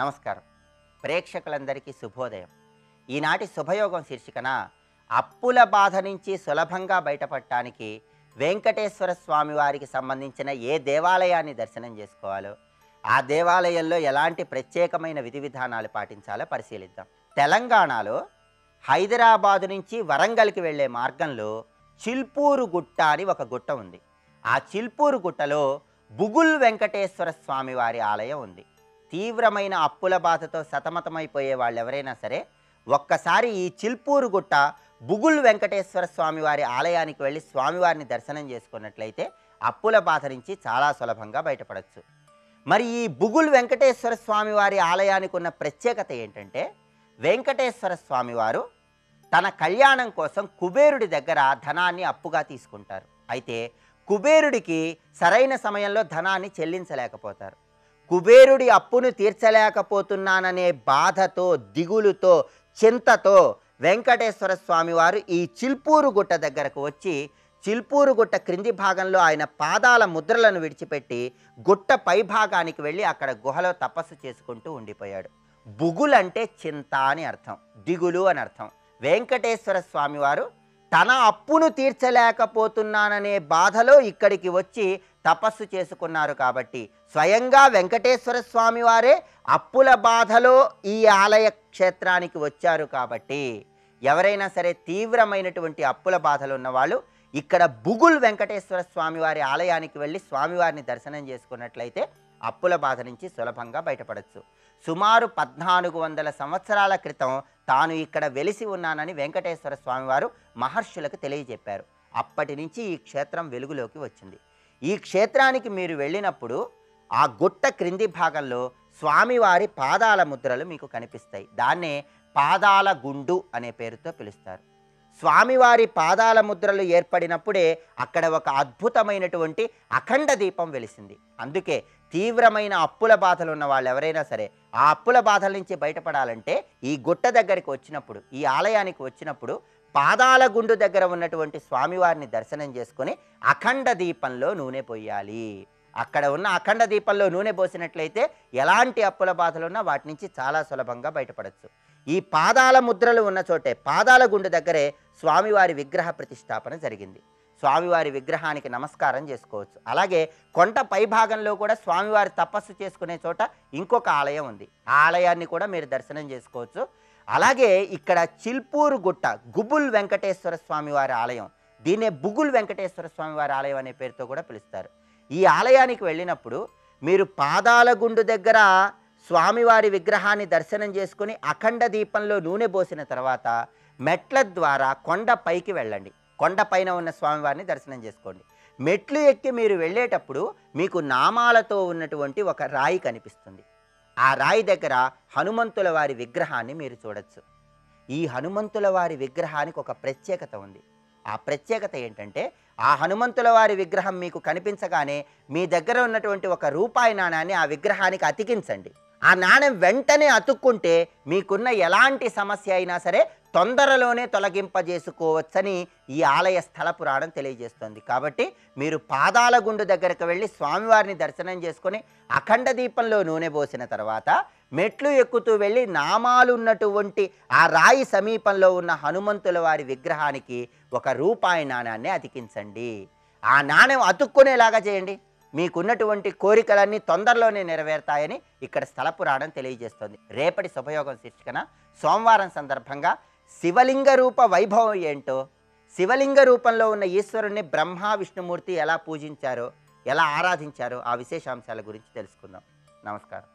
నమస్కారం ప్రేక్షకులందరికీ శుభోదయం ఈనాటి శుభయోగం శీర్షికన అప్పుల బాధ నుంచి సులభంగా బయటపడటానికి వెంకటేశ్వర స్వామి వారికి సంబంధించిన ఏ దేవాలయాన్ని దర్శనం చేసుకోవాలో ఆ దేవాలయంలో ఎలాంటి ప్రత్యేకమైన విధి విధానాలు పాటించాలో పరిశీలిద్దాం తెలంగాణలో హైదరాబాదు నుంచి వరంగల్కి వెళ్ళే మార్గంలో చిల్పూరు గుట్ట అని ఒక గుట్ట ఉంది ఆ చిల్పూరు గుట్టలో బుగుల్ వెంకటేశ్వర స్వామి వారి ఆలయం ఉంది తీవ్రమైన అప్పుల బాధతో సతమతమైపోయే వాళ్ళు ఎవరైనా సరే ఒక్కసారి ఈ చిల్పూరు గుట్ట బుగుల్ వెంకటేశ్వర స్వామి వారి ఆలయానికి వెళ్ళి స్వామివారిని దర్శనం చేసుకున్నట్లయితే అప్పుల బాధ నుంచి చాలా సులభంగా బయటపడవచ్చు మరి ఈ బుగుల్ వెంకటేశ్వర స్వామి వారి ఆలయానికి ఉన్న ప్రత్యేకత ఏంటంటే వెంకటేశ్వర స్వామి వారు తన కళ్యాణం కోసం కుబేరుడి దగ్గర ధనాన్ని అప్పుగా తీసుకుంటారు అయితే కుబేరుడికి సరైన సమయంలో ధనాన్ని చెల్లించలేకపోతారు కుబేరుడి అప్పును తీర్చలేకపోతున్నాననే బాధతో దిగులుతో చింతతో వెంకటేశ్వర స్వామి వారు ఈ చిల్పూరు గుట్ట దగ్గరకు వచ్చి చిల్పూరు గుట్ట క్రింది భాగంలో ఆయన పాదాల ముద్రలను విడిచిపెట్టి గుట్ట పై భాగానికి వెళ్ళి అక్కడ గుహలో తపస్సు చేసుకుంటూ ఉండిపోయాడు బుగులంటే చింత అని అర్థం దిగులు అని అర్థం వెంకటేశ్వర స్వామి వారు తన అప్పును తీర్చలేకపోతున్నాననే బాధలో ఇక్కడికి వచ్చి తపస్సు చేసుకున్నారు కాబట్టి స్వయంగా వెంకటేశ్వర స్వామి వారే అప్పుల బాధలో ఈ ఆలయ క్షేత్రానికి వచ్చారు కాబట్టి ఎవరైనా సరే తీవ్రమైనటువంటి అప్పుల బాధలు ఉన్నవాళ్ళు ఇక్కడ బుగుల్ వెంకటేశ్వర స్వామి వారి ఆలయానికి వెళ్ళి స్వామివారిని దర్శనం చేసుకున్నట్లయితే అప్పుల బాధ నుంచి సులభంగా బయటపడచ్చు సుమారు పద్నాలుగు వందల సంవత్సరాల క్రితం తాను ఇక్కడ వెలిసి ఉన్నానని వెంకటేశ్వర స్వామివారు మహర్షులకు తెలియజెప్పారు అప్పటి నుంచి ఈ క్షేత్రం వెలుగులోకి వచ్చింది ఈ క్షేత్రానికి మీరు వెళ్ళినప్పుడు ఆ గుట్ట క్రింది భాగంలో స్వామివారి పాదాల ముద్రలు మీకు కనిపిస్తాయి దాన్నే పాదాల గుండు అనే పేరుతో పిలుస్తారు స్వామివారి పాదాల ముద్రలు ఏర్పడినప్పుడే అక్కడ ఒక అద్భుతమైనటువంటి అఖండ దీపం వెలిసింది అందుకే తీవ్రమైన అప్పుల బాధలు ఉన్న వాళ్ళు ఎవరైనా సరే ఆ అప్పుల బాధల నుంచి బయటపడాలంటే ఈ గుట్ట దగ్గరికి వచ్చినప్పుడు ఈ ఆలయానికి వచ్చినప్పుడు పాదాల గుండు దగ్గర ఉన్నటువంటి స్వామివారిని దర్శనం చేసుకొని అఖండ దీపంలో నూనె పోయాలి అక్కడ ఉన్న అఖండ దీపంలో నూనె పోసినట్లయితే ఎలాంటి అప్పుల బాధలు ఉన్నా వాటి నుంచి చాలా సులభంగా బయటపడచ్చు ఈ పాదాల ముద్రలు ఉన్న చోటే పాదాల గుండు దగ్గరే స్వామివారి విగ్రహ ప్రతిష్టాపన జరిగింది స్వామివారి విగ్రహానికి నమస్కారం చేసుకోవచ్చు అలాగే కొండ పైభాగంలో కూడా స్వామివారి తపస్సు చేసుకునే చోట ఇంకొక ఆలయం ఉంది ఆ ఆలయాన్ని కూడా మీరు దర్శనం చేసుకోవచ్చు అలాగే ఇక్కడ చిల్పూరు గుట్ట గుబుల్ వెంకటేశ్వర స్వామివారి ఆలయం దీన్నే బుగుల్ వెంకటేశ్వర స్వామివారి ఆలయం అనే పేరుతో కూడా పిలుస్తారు ఈ ఆలయానికి వెళ్ళినప్పుడు మీరు పాదాల గుండు దగ్గర స్వామివారి విగ్రహాన్ని దర్శనం చేసుకుని అఖండ దీపంలో నూనె పోసిన తర్వాత మెట్ల ద్వారా కొండ పైకి వెళ్ళండి కొండ పైన ఉన్న స్వామివారిని దర్శనం చేసుకోండి మెట్లు ఎక్కి మీరు వెళ్ళేటప్పుడు మీకు నామాలతో ఉన్నటువంటి ఒక రాయి కనిపిస్తుంది ఆ రాయి దగ్గర హనుమంతుల వారి విగ్రహాన్ని మీరు చూడొచ్చు ఈ హనుమంతుల వారి విగ్రహానికి ఒక ప్రత్యేకత ఉంది ఆ ప్రత్యేకత ఏంటంటే ఆ హనుమంతుల వారి విగ్రహం మీకు కనిపించగానే మీ దగ్గర ఉన్నటువంటి ఒక రూపాయి నాణాన్ని ఆ విగ్రహానికి అతికించండి ఆ నాణ్యం వెంటనే అతుక్కుంటే మీకున్న ఎలాంటి సమస్య అయినా సరే తొందరలోనే తొలగింపజేసుకోవచ్చని ఈ ఆలయ స్థల పురాణం తెలియజేస్తుంది కాబట్టి మీరు పాదాల గుండు దగ్గరకు వెళ్ళి స్వామివారిని దర్శనం చేసుకొని అఖండ దీపంలో నూనె పోసిన తర్వాత మెట్లు ఎక్కుతూ వెళ్ళి నామాలు ఉన్నటువంటి ఆ రాయి సమీపంలో ఉన్న హనుమంతుల వారి విగ్రహానికి ఒక రూపాయి నాణాన్ని అతికించండి ఆ నాణ్యం అతుక్కునేలాగా చేయండి మీకున్నటువంటి కోరికలన్నీ తొందరలోనే నెరవేరుతాయని ఇక్కడ స్థల పురాణం తెలియజేస్తుంది రేపటి శుభయోగం శీర్షికన సోమవారం సందర్భంగా శివలింగ రూప వైభవం ఏంటో శివలింగ రూపంలో ఉన్న ఈశ్వరుణ్ణి బ్రహ్మ విష్ణుమూర్తి ఎలా పూజించారో ఎలా ఆరాధించారో ఆ విశేషాంశాల గురించి తెలుసుకుందాం నమస్కారం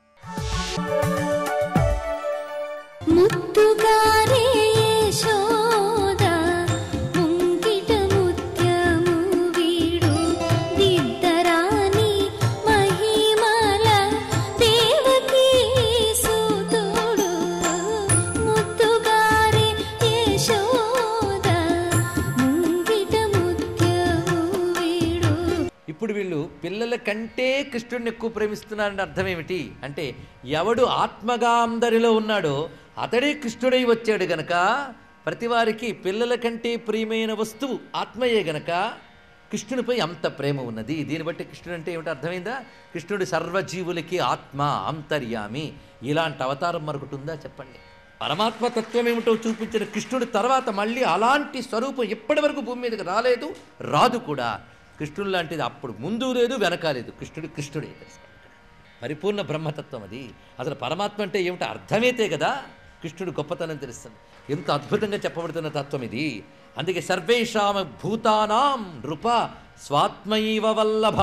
ముత్తుగారే యశోద ముంగిట ముత్యము వీడు దిద్దరాని మహిమల దేవకీ సుతుడు ముత్తుగారే యశోద ముంగిట ముత్యము వీడు ఇప్పుడు వీళ్ళు పిల్లల కంటే కృష్ణుడిని ఎక్కువ ప్రేమిస్తున్నారని అర్థం ఏమిటి అంటే ఎవడు ఆత్మగా అందరిలో ఉన్నాడో అతడే కృష్ణుడై వచ్చాడు గనక ప్రతివారికి పిల్లల కంటే ప్రియమైన వస్తువు ఆత్మయే గనక కృష్ణునిపై అంత ప్రేమ ఉన్నది దీన్ని బట్టి కృష్ణుడు అంటే ఏమిటి అర్థమైందా కృష్ణుడు సర్వజీవులకి ఆత్మ అంతర్యామి ఇలాంటి అవతారం మరొకటి ఉందా చెప్పండి పరమాత్మ తత్వం ఏమిటో చూపించిన కృష్ణుడి తర్వాత మళ్ళీ అలాంటి స్వరూపం ఇప్పటి వరకు భూమి మీదకి రాలేదు రాదు కూడా కృష్ణుడు లాంటిది అప్పుడు ముందు లేదు వెనక లేదు కృష్ణుడు కృష్ణుడే పరిపూర్ణ బ్రహ్మతత్వం అది అసలు పరమాత్మ అంటే ఏమిటో అర్థమైతే కదా కృష్ణుడు గొప్పతనం తెలుస్తుంది ఎంత అద్భుతంగా చెప్పబడుతున్న తత్వం ఇది అందుకే సర్వేషామ భూతానాం నృప స్వాత్మైవ వల్లభ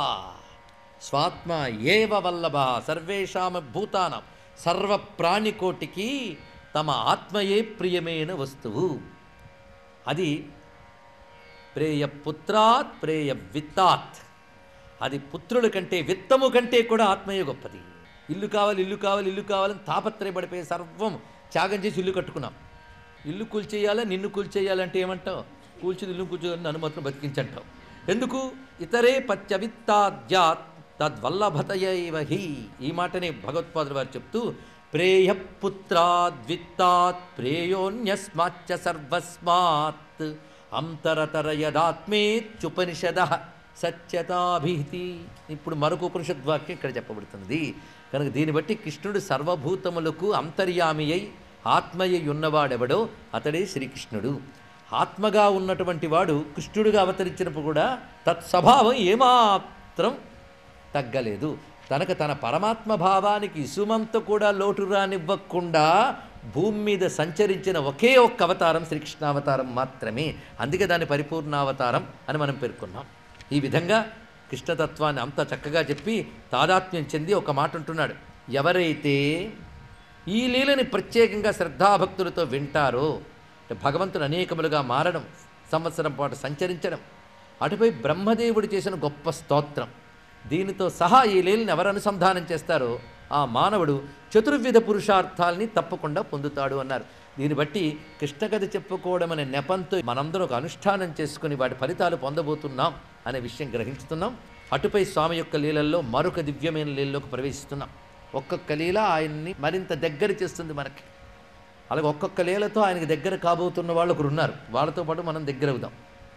స్వాత్మ ఏవ వల్లభ సర్వేషామ భూతానం సర్వ ప్రాణికోటికి తమ ఆత్మయే ప్రియమైన వస్తువు అది ప్రేయ పుత్రాత్ ప్రేయ విత్తాత్ అది పుత్రుల కంటే విత్తము కంటే కూడా ఆత్మయే గొప్పది ఇల్లు కావాలి ఇల్లు కావాలి ఇల్లు కావాలని తాపత్రయపడిపోయి సర్వం త్యాగం చేసి ఇల్లు కట్టుకున్నాం ఇల్లు కూల్చేయాలా నిన్ను కూల్చేయాలంటే ఏమంటావు కూల్చి ఇల్లు కూర్చోని నన్ను మాత్రం బతికించంటావు ఎందుకు ఇతరే పత్యవిత్తాద్యాత్ తద్వల్లభతయైవ హి ఈ మాటనే భగవత్పాదులు వారు చెప్తూ ప్రేయ పుత్రాద్విత్తాత్ ప్రేయోన్యస్మాచ్చ సర్వస్మాత్ అంతరతర యదాత్మేత్యుపనిషద సత్యతాభిహితి ఇప్పుడు మరొక ఉపనిషద్వాక్యం ఇక్కడ చెప్పబడుతున్నది కనుక దీన్ని బట్టి కృష్ణుడు సర్వభూతములకు అంతర్యామి అయి ఆత్మయ్య ఉన్నవాడెవడో అతడే శ్రీకృష్ణుడు ఆత్మగా ఉన్నటువంటి వాడు కృష్ణుడిగా అవతరించినప్పుడు కూడా తత్స్వభావం ఏమాత్రం తగ్గలేదు తనకు తన పరమాత్మ భావానికి ఇసుమంత కూడా లోటు రానివ్వకుండా భూమి మీద సంచరించిన ఒకే ఒక్క అవతారం శ్రీకృష్ణావతారం మాత్రమే అందుకే దాని పరిపూర్ణావతారం అని మనం పేర్కొన్నాం ఈ విధంగా కృష్ణతత్వాన్ని అంత చక్కగా చెప్పి తాదాత్మ్యం చెంది ఒక మాట అంటున్నాడు ఎవరైతే ఈ లీలని ప్రత్యేకంగా శ్రద్ధాభక్తులతో వింటారో అంటే భగవంతుడు అనేకములుగా మారడం సంవత్సరం పాటు సంచరించడం అటుపై బ్రహ్మదేవుడు చేసిన గొప్ప స్తోత్రం దీనితో సహా ఈ లీలని ఎవరు అనుసంధానం చేస్తారో ఆ మానవుడు చతుర్విధ పురుషార్థాల్ని తప్పకుండా పొందుతాడు అన్నారు దీన్ని బట్టి కృష్ణకథ చెప్పుకోవడం అనే నెపంతో మనందరం ఒక అనుష్ఠానం చేసుకుని వాటి ఫలితాలు పొందబోతున్నాం అనే విషయం గ్రహించుతున్నాం అటుపై స్వామి యొక్క లీలల్లో మరొక దివ్యమైన లీలలోకి ప్రవేశిస్తున్నాం ఒక్కొక్క లీల ఆయన్ని మరింత దగ్గర చేస్తుంది మనకి అలాగే ఒక్కొక్క లీలతో ఆయనకి దగ్గర కాబోతున్న వాళ్ళు ఒకరు ఉన్నారు వాళ్ళతో పాటు మనం దగ్గర అవుదాం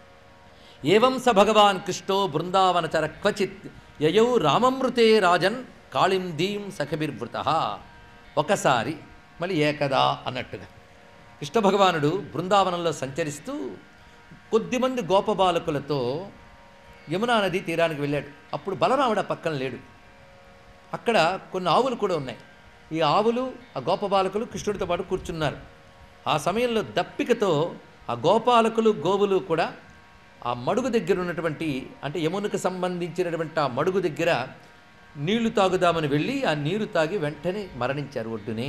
ఏవం స భగవాన్ కృష్ణో బృందావనచర క్వచిత్ యయౌ రామమృతే రాజన్ కాళిందీం సఖబిర్వృత ఒకసారి మళ్ళీ ఏకదా అన్నట్టుగా కృష్ణ భగవానుడు బృందావనంలో సంచరిస్తూ కొద్దిమంది గోపబాలకులతో యమునా నది తీరానికి వెళ్ళాడు అప్పుడు బలరాముడు ఆ పక్కన లేడు అక్కడ కొన్ని ఆవులు కూడా ఉన్నాయి ఈ ఆవులు ఆ గోపబాలకులు కృష్ణుడితో పాటు కూర్చున్నారు ఆ సమయంలో దప్పికతో ఆ గోపాలకులు గోవులు కూడా ఆ మడుగు దగ్గర ఉన్నటువంటి అంటే యమునకు సంబంధించినటువంటి ఆ మడుగు దగ్గర నీళ్లు తాగుదామని వెళ్ళి ఆ నీరు తాగి వెంటనే మరణించారు ఒడ్డునే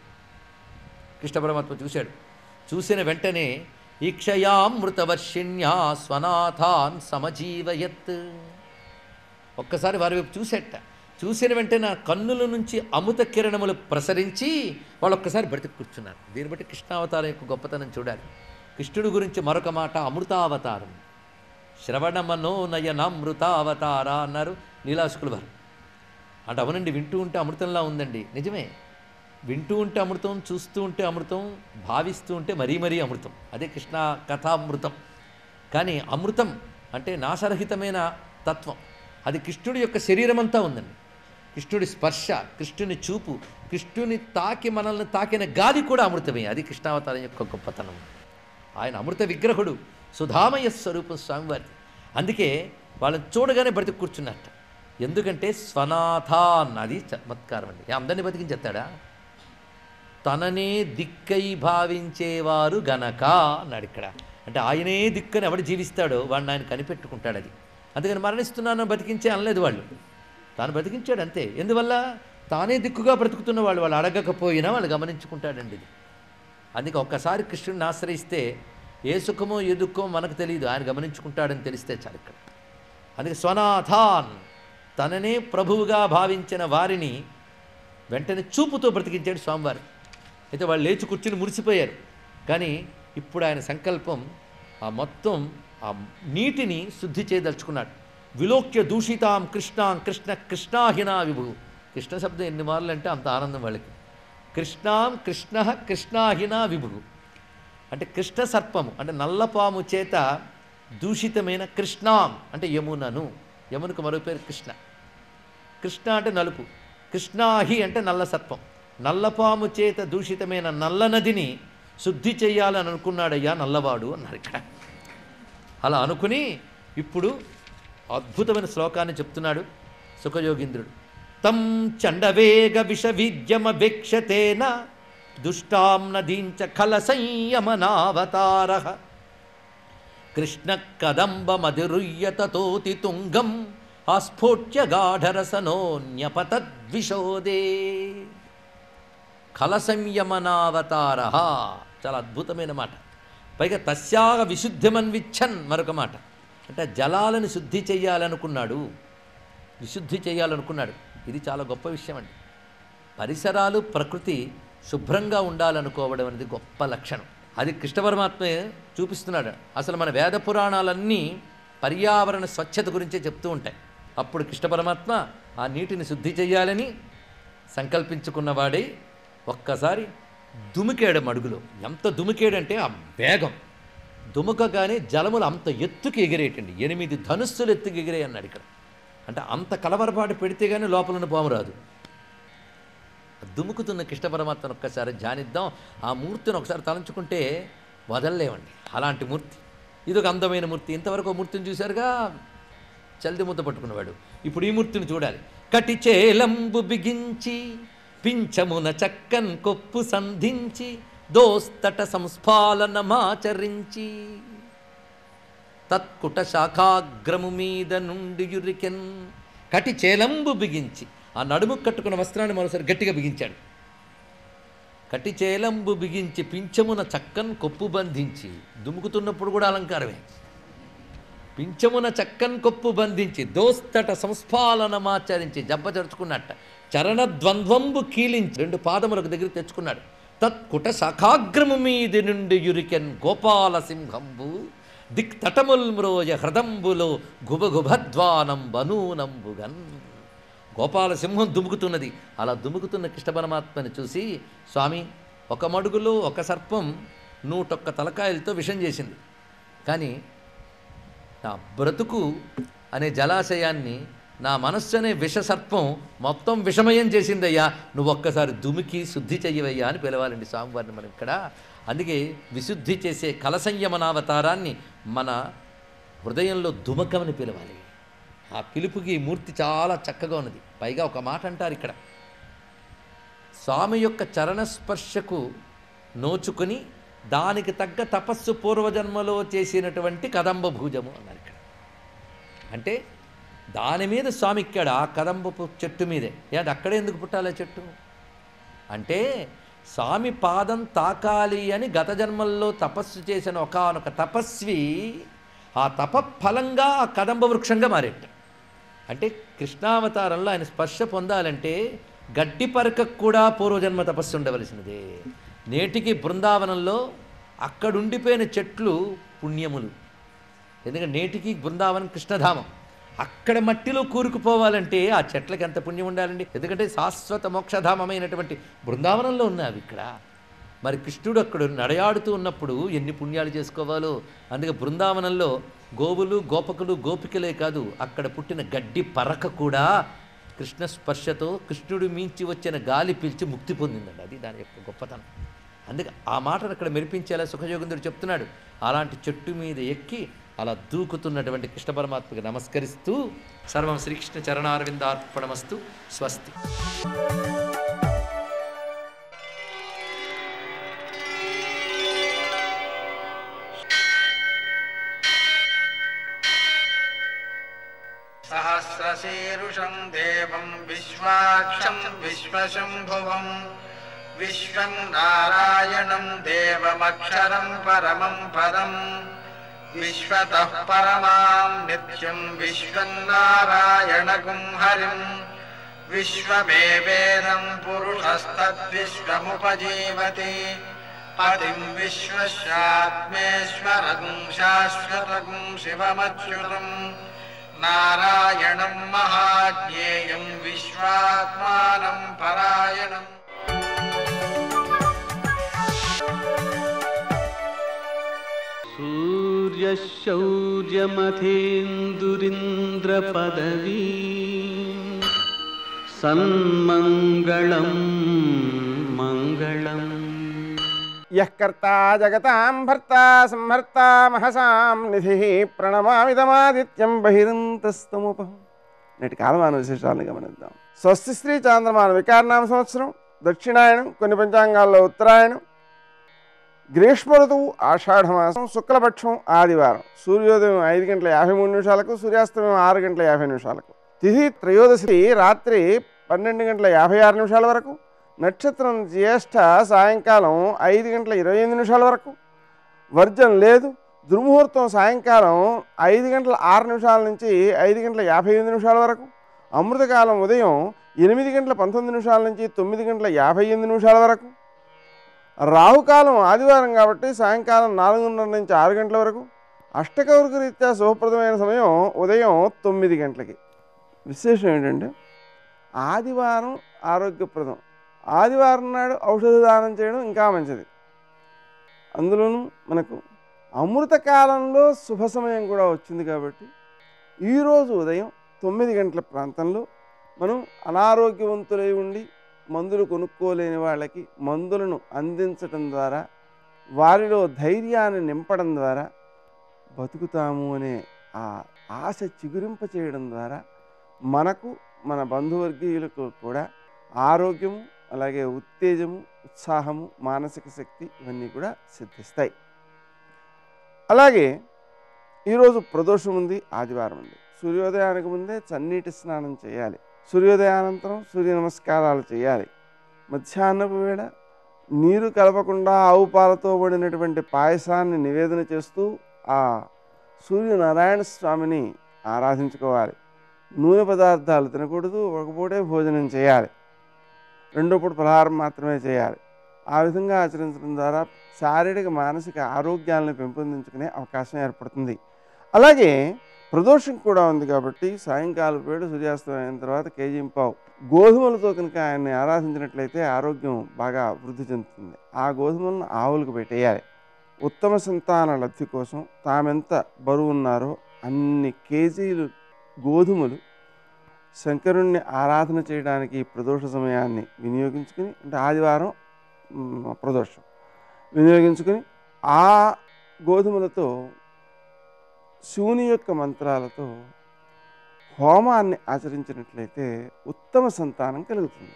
కృష్ణ పరమాత్మ చూశాడు చూసిన వెంటనే ఈక్షయామృతవర్షిణ్యా స్వనాథాన్ సమజీవయత్ ఒక్కసారి వారి వైపు చూసేట చూసిన వెంటనే ఆ కన్నుల నుంచి అమృత కిరణములు ప్రసరించి వాళ్ళు ఒక్కసారి బ్రతికి కూర్చున్నారు దీన్ని బట్టి కృష్ణావతారం యొక్క గొప్పతనం చూడాలి కృష్ణుడి గురించి మరొక మాట అమృతావతారం శ్రవణమనో నయనామృతావతార అన్నారు నీలాసుకులు వారు అంటే అవునండి వింటూ ఉంటే అమృతంలా ఉందండి నిజమే వింటూ ఉంటే అమృతం చూస్తూ ఉంటే అమృతం భావిస్తూ ఉంటే మరీ మరీ అమృతం అదే కృష్ణ కథామృతం కానీ అమృతం అంటే నాశరహితమైన తత్వం అది కృష్ణుడి యొక్క శరీరం అంతా ఉందండి కృష్ణుడి స్పర్శ కృష్ణుని చూపు కృష్ణుని తాకి మనల్ని తాకిన గాలి కూడా అమృతమే అది కృష్ణావతారం యొక్క గొప్పతనం ఆయన అమృత విగ్రహుడు సుధామయ స్వరూపం స్వామివారిది అందుకే వాళ్ళని చూడగానే బ్రతికి కూర్చున్నట్ట ఎందుకంటే స్వనాథ అన్నది చమత్కారం అండి అందరినీ బతికించేస్తాడా తననే దిక్కై భావించేవారు గనక అన్నాడు ఇక్కడ అంటే ఆయనే దిక్కని ఎవడు జీవిస్తాడో వాడిని ఆయన కనిపెట్టుకుంటాడు అది అందుకని మరణిస్తున్నాను బతికించే అనలేదు వాళ్ళు తాను బతికించాడు అంతే ఎందువల్ల తానే దిక్కుగా బ్రతుకుతున్న వాళ్ళు వాళ్ళు అడగకపోయినా వాళ్ళు గమనించుకుంటాడండి ఇది అందుకే ఒక్కసారి కృష్ణుడిని ఆశ్రయిస్తే ఏ సుఖమో ఏ దుఃఖమో మనకు తెలియదు ఆయన గమనించుకుంటాడని తెలిస్తే చాలు ఇక్కడ అందుకే స్వనాథాన్ తననే ప్రభువుగా భావించిన వారిని వెంటనే చూపుతో బ్రతికించాడు స్వామివారు అయితే వాళ్ళు లేచి కూర్చుని మురిసిపోయారు కానీ ఇప్పుడు ఆయన సంకల్పం ఆ మొత్తం ఆ నీటిని శుద్ధి చేయదలుచుకున్నాడు విలోక్య దూషితాం కృష్ణాం కృష్ణ కృష్ణాహినా విభు కృష్ణ శబ్దం ఎన్ని మార్లు అంటే అంత ఆనందం వాళ్ళకి కృష్ణాం కృష్ణ కృష్ణాహినా విభు అంటే కృష్ణ సర్పము అంటే నల్లపాము చేత దూషితమైన కృష్ణాం అంటే యమునను యమునకు మరో పేరు కృష్ణ కృష్ణ అంటే నలుపు కృష్ణాహి అంటే నల్ల సర్పం నల్లపాము చేత దూషితమైన నల్ల నదిని శుద్ధి చేయాలని అనుకున్నాడయ్యా నల్లవాడు అన్నారు ఇక్కడ అలా అనుకుని ఇప్పుడు అద్భుతమైన శ్లోకాన్ని చెప్తున్నాడు సుఖయోగీంద్రుడు తం చండవేగ విష విద్యమభేక్షతేన దుష్టాం నదీంచ ఖల సంయమనావతార కృష్ణ కదంబమధిరుయ్యతతోతి తుంగం ఆస్ఫోట్య గాఢరసనోన్యపతద్విషోదే ఖల సంయమనావతార చాలా అద్భుతమైన మాట పైగా తస్యాగ విశుద్ధిమన్విచ్చన్ మరొక మాట అంటే జలాలను శుద్ధి చేయాలనుకున్నాడు విశుద్ధి చేయాలనుకున్నాడు ఇది చాలా గొప్ప విషయం అండి పరిసరాలు ప్రకృతి శుభ్రంగా ఉండాలనుకోవడం అనేది గొప్ప లక్షణం అది కృష్ణ పరమాత్మే చూపిస్తున్నాడు అసలు మన వేద పురాణాలన్నీ పర్యావరణ స్వచ్ఛత గురించే చెప్తూ ఉంటాయి అప్పుడు కృష్ణ పరమాత్మ ఆ నీటిని శుద్ధి చేయాలని సంకల్పించుకున్నవాడై ఒక్కసారి దుమికేడు మడుగులో ఎంత దుమికేడంటే ఆ వేగం దుముకగానే జలములు అంత ఎత్తుకి ఎగిరేటండి ఎనిమిది ధనుస్సులు ఎత్తుకి ఎగిరే అన్నాడు ఇక్కడ అంటే అంత కలవరపాటు పెడితే కానీ లోపల ఉన్న పాము రాదు దుముకుతున్న కృష్ణ పరమాత్మను ఒక్కసారి ధ్యానిద్దాం ఆ మూర్తిని ఒకసారి తలంచుకుంటే వదలలేమండి అలాంటి మూర్తి ఇది ఒక అందమైన మూర్తి ఇంతవరకు ఓ మూర్తిని చూశారుగా చల్ది ముద్ద పట్టుకున్నవాడు ఇప్పుడు ఈ మూర్తిని చూడాలి కటి చేలంబు బిగించి పింఛమున చక్కన్ కొప్పు సంధించి దోస్తట సంస్ఫాలనమాచరించి తత్కుట శాఖాగ్రము మీద నుండి యురికెన్ కటి చేలంబు బిగించి ఆ నడుము కట్టుకున్న వస్త్రాన్ని మరోసారి గట్టిగా బిగించాడు కటి చేలంబు బిగించి పింఛమున చక్కన్ కొప్పు బంధించి దుముకుతున్నప్పుడు కూడా అలంకారమే పింఛమున చక్కన్ కొప్పు బంధించి దోస్తట సంస్ఫాలనమాచరించి జబ్బ చరుచుకున్నట్ట చరణ ద్వంద్వంబు కీలించి రెండు పాదములకు దగ్గర తెచ్చుకున్నాడు తత్కుట శాఖాగ్రము మీది నుండి యురికెన్ గోపాల సింహంబు దిక్ తటముల్మ్రోయ హృదంబులో గుబగుభధ్వానం బనూనంబుగన్ గోపాల సింహం దుముకుతున్నది అలా దుముకుతున్న కృష్ణ పరమాత్మని చూసి స్వామి ఒక మడుగులో ఒక సర్పం నూటొక్క తలకాయలతో విషం చేసింది కానీ నా బ్రతుకు అనే జలాశయాన్ని నా మనస్సు అనే విషసర్పం మొత్తం విషమయం చేసిందయ్యా నువ్వు ఒక్కసారి దుమికి శుద్ధి చెయ్యవయ్యా అని పిలవాలండి స్వామివారిని మనం ఇక్కడ అందుకే విశుద్ధి చేసే కలసంయమనావతారాన్ని మన హృదయంలో దుమకమని పిలవాలి ఆ పిలుపుకి ఈ మూర్తి చాలా చక్కగా ఉన్నది పైగా ఒక మాట అంటారు ఇక్కడ స్వామి యొక్క చరణస్పర్శకు నోచుకొని దానికి తగ్గ తపస్సు పూర్వజన్మలో చేసినటువంటి కదంబ భూజము అన్నారు ఇక్కడ అంటే దాని మీద స్వామి ఇక్కడ ఆ కదంబపు చెట్టు మీదే ఏ అది అక్కడే ఎందుకు పుట్టాలి ఆ చెట్టు అంటే స్వామి పాదం తాకాలి అని గత జన్మల్లో తపస్సు చేసిన ఒకానొక తపస్వి ఆ తప ఫలంగా ఆ కదంబ వృక్షంగా మారేట అంటే కృష్ణావతారంలో ఆయన స్పర్శ పొందాలంటే గడ్డి పరకకు కూడా పూర్వజన్మ తపస్సు ఉండవలసినదే నేటికి బృందావనంలో అక్కడుండిపోయిన చెట్లు పుణ్యములు ఎందుకంటే నేటికి బృందావనం కృష్ణధామం అక్కడ మట్టిలో కూరుకుపోవాలంటే ఆ చెట్లకి ఎంత పుణ్యం ఉండాలండి ఎందుకంటే శాశ్వత మోక్షధామమైనటువంటి బృందావనంలో ఉన్నవి ఇక్కడ మరి కృష్ణుడు అక్కడ నడయాడుతూ ఉన్నప్పుడు ఎన్ని పుణ్యాలు చేసుకోవాలో అందుకే బృందావనంలో గోవులు గోపకులు గోపికలే కాదు అక్కడ పుట్టిన గడ్డి పరక కూడా కృష్ణ స్పర్శతో కృష్ణుడు మించి వచ్చిన గాలి పీల్చి ముక్తి పొందిందండి అది దాని యొక్క గొప్పతనం అందుకే ఆ మాటను అక్కడ మెరిపించేలా సుఖయోగేంద్రుడు చెప్తున్నాడు అలాంటి చెట్టు మీద ఎక్కి అలా దూకుతున్నటువంటి కృష్ణ పరమాత్మకి నమస్కరిస్తూ సర్వం శ్రీకృష్ణ చరణారవిందార్పణమస్తు స్వస్తి सहस्रशीरुषं देवं विश्वाक्षं विश्वशम्भुवं विश्वं नारायणं देवमक्षरं परमं पदम् विश्वतः परमां नित्यं विश्वं नारायणगुं हरिम् विश्वमेवेदं पुरुषस्तद्विश्वमुपजीवति पतिं विश्वस्यात्मेश्वरगुं शाश्वतगुं शिवमच्युतम् नारायणं महाज्ञेयं विश्वात्मानं परायणम् सूर्य శౌర్యమథేందురింద్రపదవీ సన్మంగళం మంగళం యః కర్తా జగతాం భర్తా సంహర్తా మహసాం నిధి ప్రణమామిదమాదిత్యం బహిరంతస్తముపహం నేటి కాలమాన విశేషాలను గమనిద్దాం స్వస్తి శ్రీ చాంద్రమాన వికారనామ సంవత్సరం దక్షిణాయనం కొన్ని పంచాంగాల్లో ఉత్తరాయణం గ్రీష్మ ఋతువు ఆషాఢమాసం శుక్లపక్షం ఆదివారం సూర్యోదయం ఐదు గంటల యాభై మూడు నిమిషాలకు సూర్యాస్తమయం ఆరు గంటల యాభై నిమిషాలకు తిథి త్రయోదశి రాత్రి పన్నెండు గంటల యాభై ఆరు నిమిషాల వరకు నక్షత్రం జ్యేష్ఠ సాయంకాలం ఐదు గంటల ఇరవై ఎనిమిది నిమిషాల వరకు వర్జం లేదు దుర్ముహూర్తం సాయంకాలం ఐదు గంటల ఆరు నిమిషాల నుంచి ఐదు గంటల యాభై ఎనిమిది నిమిషాల వరకు అమృతకాలం ఉదయం ఎనిమిది గంటల పంతొమ్మిది నిమిషాల నుంచి తొమ్మిది గంటల యాభై ఎనిమిది నిమిషాల వరకు రాహుకాలం ఆదివారం కాబట్టి సాయంకాలం నాలుగున్నర నుంచి ఆరు గంటల వరకు అష్టకౌరుక రీత్యా శుభప్రదమైన సమయం ఉదయం తొమ్మిది గంటలకి విశేషం ఏంటంటే ఆదివారం ఆరోగ్యప్రదం ఆదివారం నాడు ఔషధ దానం చేయడం ఇంకా మంచిది అందులోనూ మనకు అమృత కాలంలో శుభ సమయం కూడా వచ్చింది కాబట్టి ఈరోజు ఉదయం తొమ్మిది గంటల ప్రాంతంలో మనం అనారోగ్యవంతులై ఉండి మందులు కొనుక్కోలేని వాళ్ళకి మందులను అందించటం ద్వారా వారిలో ధైర్యాన్ని నింపడం ద్వారా బతుకుతాము అనే ఆ ఆశ చిగురింప చేయడం ద్వారా మనకు మన బంధువర్గీయులకు కూడా ఆరోగ్యము అలాగే ఉత్తేజము ఉత్సాహము మానసిక శక్తి ఇవన్నీ కూడా సిద్ధిస్తాయి అలాగే ఈరోజు ప్రదోషం ఉంది ఆదివారం ఉంది సూర్యోదయానికి ముందే చన్నీటి స్నానం చేయాలి సూర్యోదయానంతరం సూర్య నమస్కారాలు చేయాలి మధ్యాహ్నపు వేళ నీరు కలపకుండా ఆవు పాలతో పడినటువంటి పాయసాన్ని నివేదన చేస్తూ ఆ సూర్యనారాయణ స్వామిని ఆరాధించుకోవాలి నూనె పదార్థాలు తినకూడదు ఒకపూటే భోజనం చేయాలి రెండో పూట పలహారం మాత్రమే చేయాలి ఆ విధంగా ఆచరించడం ద్వారా శారీరక మానసిక ఆరోగ్యాలను పెంపొందించుకునే అవకాశం ఏర్పడుతుంది అలాగే ప్రదోషం కూడా ఉంది కాబట్టి సాయంకాలం వేడు సూర్యాస్తమయం అయిన తర్వాత కేజీ పావు గోధుమలతో కనుక ఆయన్ని ఆరాధించినట్లయితే ఆరోగ్యం బాగా వృద్ధి చెందుతుంది ఆ గోధుమలను ఆవులకు పెట్టేయాలి ఉత్తమ సంతాన లబ్ధి కోసం తామెంత బరువు ఉన్నారో అన్ని కేజీలు గోధుమలు శంకరుణ్ణి ఆరాధన చేయడానికి ఈ ప్రదోష సమయాన్ని వినియోగించుకుని అంటే ఆదివారం మ్, ప్రదోషం వినియోగించుకుని ఆ గోధుమలతో శివుని యొక్క మంత్రాలతో హోమాన్ని ఆచరించినట్లయితే ఉత్తమ సంతానం కలుగుతుంది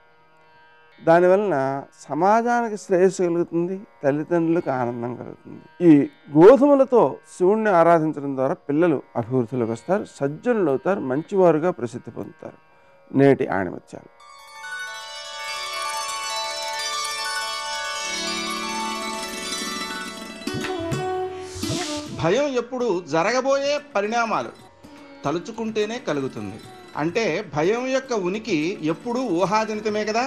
దానివలన సమాజానికి శ్రేయస్సు కలుగుతుంది తల్లిదండ్రులకు ఆనందం కలుగుతుంది ఈ గోధుమలతో శివుణ్ణి ఆరాధించడం ద్వారా పిల్లలు అభివృద్ధిలోకి వస్తారు సజ్జనులు అవుతారు మంచివారుగా ప్రసిద్ధి పొందుతారు నేటి ఆణిమత్యాలు భయం ఎప్పుడు జరగబోయే పరిణామాలు తలుచుకుంటేనే కలుగుతుంది అంటే భయం యొక్క ఉనికి ఎప్పుడూ ఊహాజనితమే కదా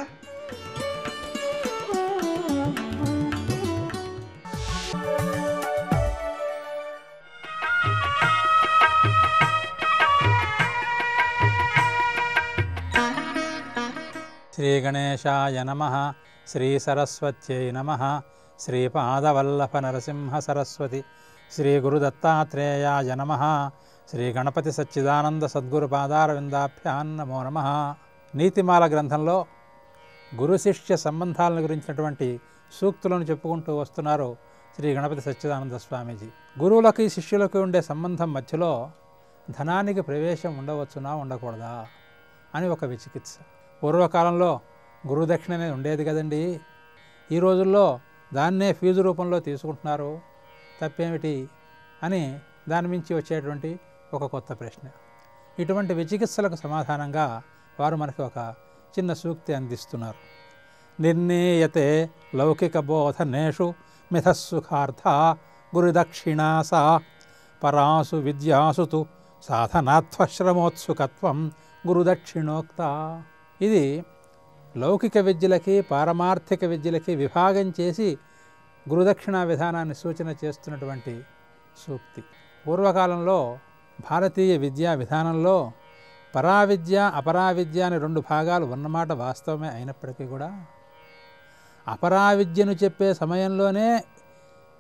శ్రీగణేశాయ నమ శ్రీసరస్వత్యై నమ శ్రీపాదవల్లభ నరసింహ సరస్వతి శ్రీ గురుదత్తాత్రేయాయ నమ శ్రీ గణపతి సచ్చిదానంద సద్గురు పాదారవిందాభ్యాన్ నమో నమ నీతిమాల గ్రంథంలో గురు శిష్య సంబంధాలను గురించినటువంటి సూక్తులను చెప్పుకుంటూ వస్తున్నారు శ్రీ గణపతి సచ్చిదానంద స్వామీజీ గురువులకి శిష్యులకి ఉండే సంబంధం మధ్యలో ధనానికి ప్రవేశం ఉండవచ్చునా ఉండకూడదా అని ఒక విచికిత్స పూర్వకాలంలో గురుదక్షిణ అనేది ఉండేది కదండి ఈ రోజుల్లో దాన్నే ఫీజు రూపంలో తీసుకుంటున్నారు తప్పేమిటి అని దాని మించి వచ్చేటువంటి ఒక కొత్త ప్రశ్న ఇటువంటి విచికిత్సలకు సమాధానంగా వారు మనకి ఒక చిన్న సూక్తి అందిస్తున్నారు నిర్ణీయతే లౌకిక బోధనేషు మిథస్సుఖార్థ గురుదక్షిణా సా పరాసు విద్యాసు తు సాధనాత్వశ్రమోత్సుకత్వం గురుదక్షిణోక్త ఇది లౌకిక విద్యలకి పారమార్థిక విద్యలకి విభాగం చేసి గురుదక్షిణ విధానాన్ని సూచన చేస్తున్నటువంటి సూక్తి పూర్వకాలంలో భారతీయ విద్యా విధానంలో పరావిద్య అపరావిద్య అని రెండు భాగాలు ఉన్నమాట వాస్తవమే అయినప్పటికీ కూడా అపరావిద్యను చెప్పే సమయంలోనే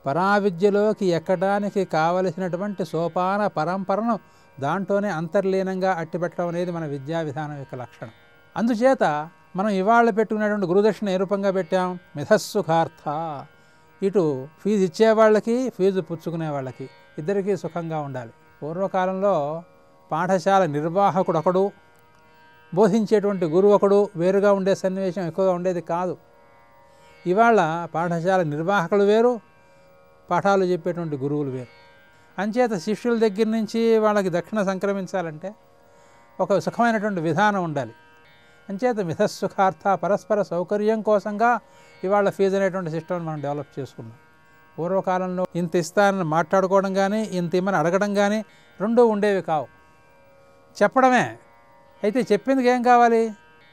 పరావిద్యలోకి ఎక్కడానికి కావలసినటువంటి సోపాన పరంపరను దాంట్లోనే అంతర్లీనంగా అట్టిపెట్టడం అనేది మన విద్యా విధానం యొక్క లక్షణం అందుచేత మనం ఇవాళ పెట్టుకునేటువంటి గురుదక్షిణ ఏ రూపంగా పెట్టాం మిథస్సుఖార్థ ఇటు ఫీజు ఇచ్చేవాళ్ళకి ఫీజు పుచ్చుకునే వాళ్ళకి ఇద్దరికీ సుఖంగా ఉండాలి పూర్వకాలంలో పాఠశాల నిర్వాహకుడు ఒకడు బోధించేటువంటి గురువు ఒకడు వేరుగా ఉండే సన్నివేశం ఎక్కువగా ఉండేది కాదు ఇవాళ పాఠశాల నిర్వాహకులు వేరు పాఠాలు చెప్పేటువంటి గురువులు వేరు అంచేత శిష్యుల దగ్గర నుంచి వాళ్ళకి దక్షిణ సంక్రమించాలంటే ఒక సుఖమైనటువంటి విధానం ఉండాలి అంచేత మిథస్సుఖార్థ పరస్పర సౌకర్యం కోసంగా ఇవాళ ఫీజు అనేటువంటి సిస్టమ్ని మనం డెవలప్ చేసుకున్నాం పూర్వకాలంలో ఇంత ఇస్తానని మాట్లాడుకోవడం కానీ ఇంత ఇమ్మని అడగడం కానీ రెండూ ఉండేవి కావు చెప్పడమే అయితే చెప్పిందికి ఏం కావాలి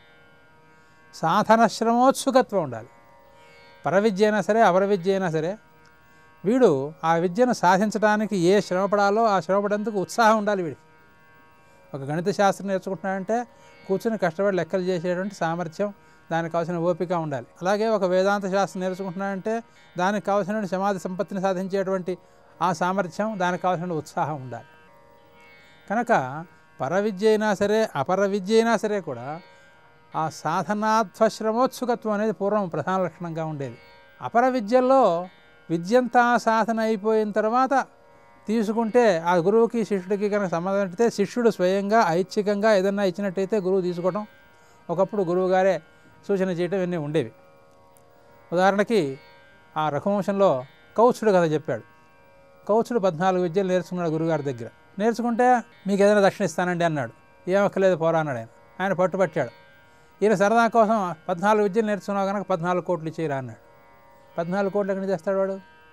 సాధన శ్రమోత్సుకత్వం ఉండాలి పరవిద్య అయినా సరే అపర విద్య అయినా సరే వీడు ఆ విద్యను సాధించడానికి ఏ శ్రమపడాలో ఆ శ్రమపడేందుకు ఉత్సాహం ఉండాలి వీడికి ఒక గణిత శాస్త్రం నేర్చుకుంటున్నాడంటే కూర్చుని కష్టపడి లెక్కలు చేసేటువంటి సామర్థ్యం దానికి కావాల్సిన ఓపిక ఉండాలి అలాగే ఒక వేదాంత శాస్త్రం నేర్చుకుంటున్నాడంటే దానికి కావాల్సిన సమాధి సంపత్తిని సాధించేటువంటి ఆ సామర్థ్యం దానికి కావాల్సిన ఉత్సాహం ఉండాలి కనుక పరవిద్య అయినా సరే అపర విద్య అయినా సరే కూడా ఆ సాధనాత్వ శ్రమోత్సుకత్వం అనేది పూర్వం ప్రధాన లక్షణంగా ఉండేది అపర విద్యల్లో విద్యంతా సాధన అయిపోయిన తర్వాత తీసుకుంటే ఆ గురువుకి శిష్యుడికి కనుక సంబంధం పెడితే శిష్యుడు స్వయంగా ఐచ్ఛికంగా ఏదన్నా ఇచ్చినట్టయితే గురువు తీసుకోవడం ఒకప్పుడు గురువు గారే సూచన చేయటం ఇవన్నీ ఉండేవి ఉదాహరణకి ఆ రఘువంశంలో కౌచుడు కథ చెప్పాడు కౌచుడు పద్నాలుగు విద్యలు నేర్చుకున్నాడు గురుగారి దగ్గర నేర్చుకుంటే మీకు ఏదైనా దక్షిణ ఇస్తానండి అన్నాడు ఏమక్కర్లేదు పోరా అన్నాడు ఆయన ఆయన పట్టుపట్టాడు ఈయన సరదా కోసం పద్నాలుగు విద్యలు నేర్చుకున్నావు కనుక పద్నాలుగు కోట్లు చేయరా అన్నాడు పద్నాలుగు కోట్లు ఎక్కడి నుంచి చేస్తాడు వాడు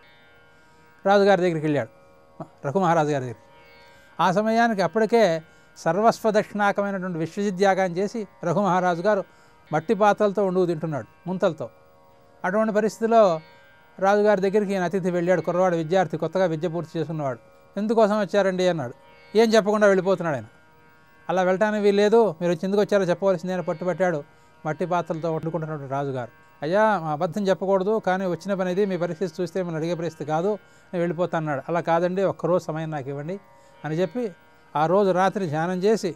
రాజుగారి దగ్గరికి వెళ్ళాడు రఘుమహారాజు గారి దగ్గరికి ఆ సమయానికి అప్పటికే సర్వస్వ దక్షిణాకమైనటువంటి విశ్వజిద్యాగం చేసి రఘుమహారాజు గారు మట్టి పాత్రలతో వండుకు తింటున్నాడు ముంతలతో అటువంటి పరిస్థితిలో రాజుగారి దగ్గరికి ఈయన అతిథి వెళ్ళాడు కుర్రవాడు విద్యార్థి కొత్తగా విద్య పూర్తి చేసుకున్నవాడు ఎందుకోసం వచ్చారండి అన్నాడు ఏం చెప్పకుండా వెళ్ళిపోతున్నాడు ఆయన అలా వెళ్ళటానికి వీల్లేదు మీరు వచ్చి ఎందుకు వచ్చారో చెప్పవలసిందే అని పట్టుబట్టాడు మట్టి పాత్రలతో వండుకుంటున్నాడు రాజుగారు అయ్యా మా అబద్ధం చెప్పకూడదు కానీ వచ్చిన పని ఇది మీ పరిస్థితి చూస్తే మిమ్మల్ని అడిగే పరిస్థితి కాదు నేను వెళ్ళిపోతా అన్నాడు అలా కాదండి ఒక్కరోజు సమయం నాకు ఇవ్వండి అని చెప్పి ఆ రోజు రాత్రి ధ్యానం చేసి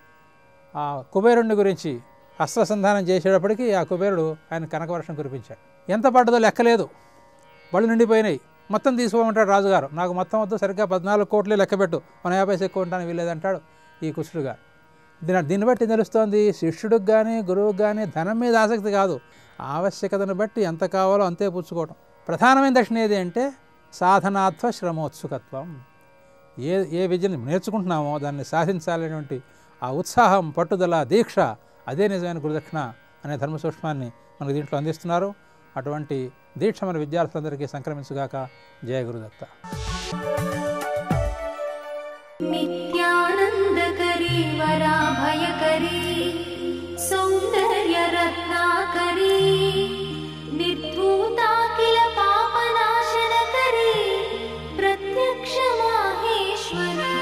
ఆ కుబేరుణ్ణి గురించి అస్త్రసంధానం చేసేటప్పటికి ఆ కుబేరుడు ఆయన కనకవర్షం కురిపించాడు ఎంత పడ్డదో లెక్కలేదు బళ్ళు నిండిపోయినాయి మొత్తం తీసుకోమంటాడు రాజుగారు నాకు మొత్తం వద్దు సరిగ్గా పద్నాలుగు కోట్లే లెక్కపెట్టు మన యాభై ఎక్కువ ఉంటాను వీలేదంటాడు ఈ కుష్ఠుడు గారు దీని దీన్ని బట్టి తెలుస్తోంది శిష్యుడికి కానీ గురువుకి కానీ ధనం మీద ఆసక్తి కాదు ఆవశ్యకతను బట్టి ఎంత కావాలో అంతే పుచ్చుకోవటం ప్రధానమైన దక్షిణ ఏది అంటే సాధనాత్వ శ్రమోత్సుకత్వం ఏ ఏ విద్యను నేర్చుకుంటున్నామో దాన్ని సాధించాలనేటువంటి ఆ ఉత్సాహం పట్టుదల దీక్ష అదే నిజమైన గురుదక్షిణ అనే ధర్మ సూక్ష్మాన్ని మనకు దీంట్లో అందిస్తున్నారు అటువంటి దీక్ష మన విద్యార్థులందరికీ సంక్రమించుగాక జయ గురుదత్త नित्यानन्दकरी वराभयकरी सौन्दर्यरत्नाकरी निर्धूताखिल पापनाशनकरी प्रत्यक्षमाहेश्वरी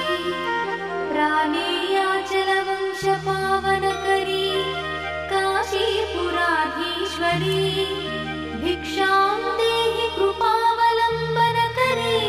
प्राणेयाचलवंशपावनकरी काशीपुराधीश्वरी भिक्षां देहि कृपावलम्बनकरी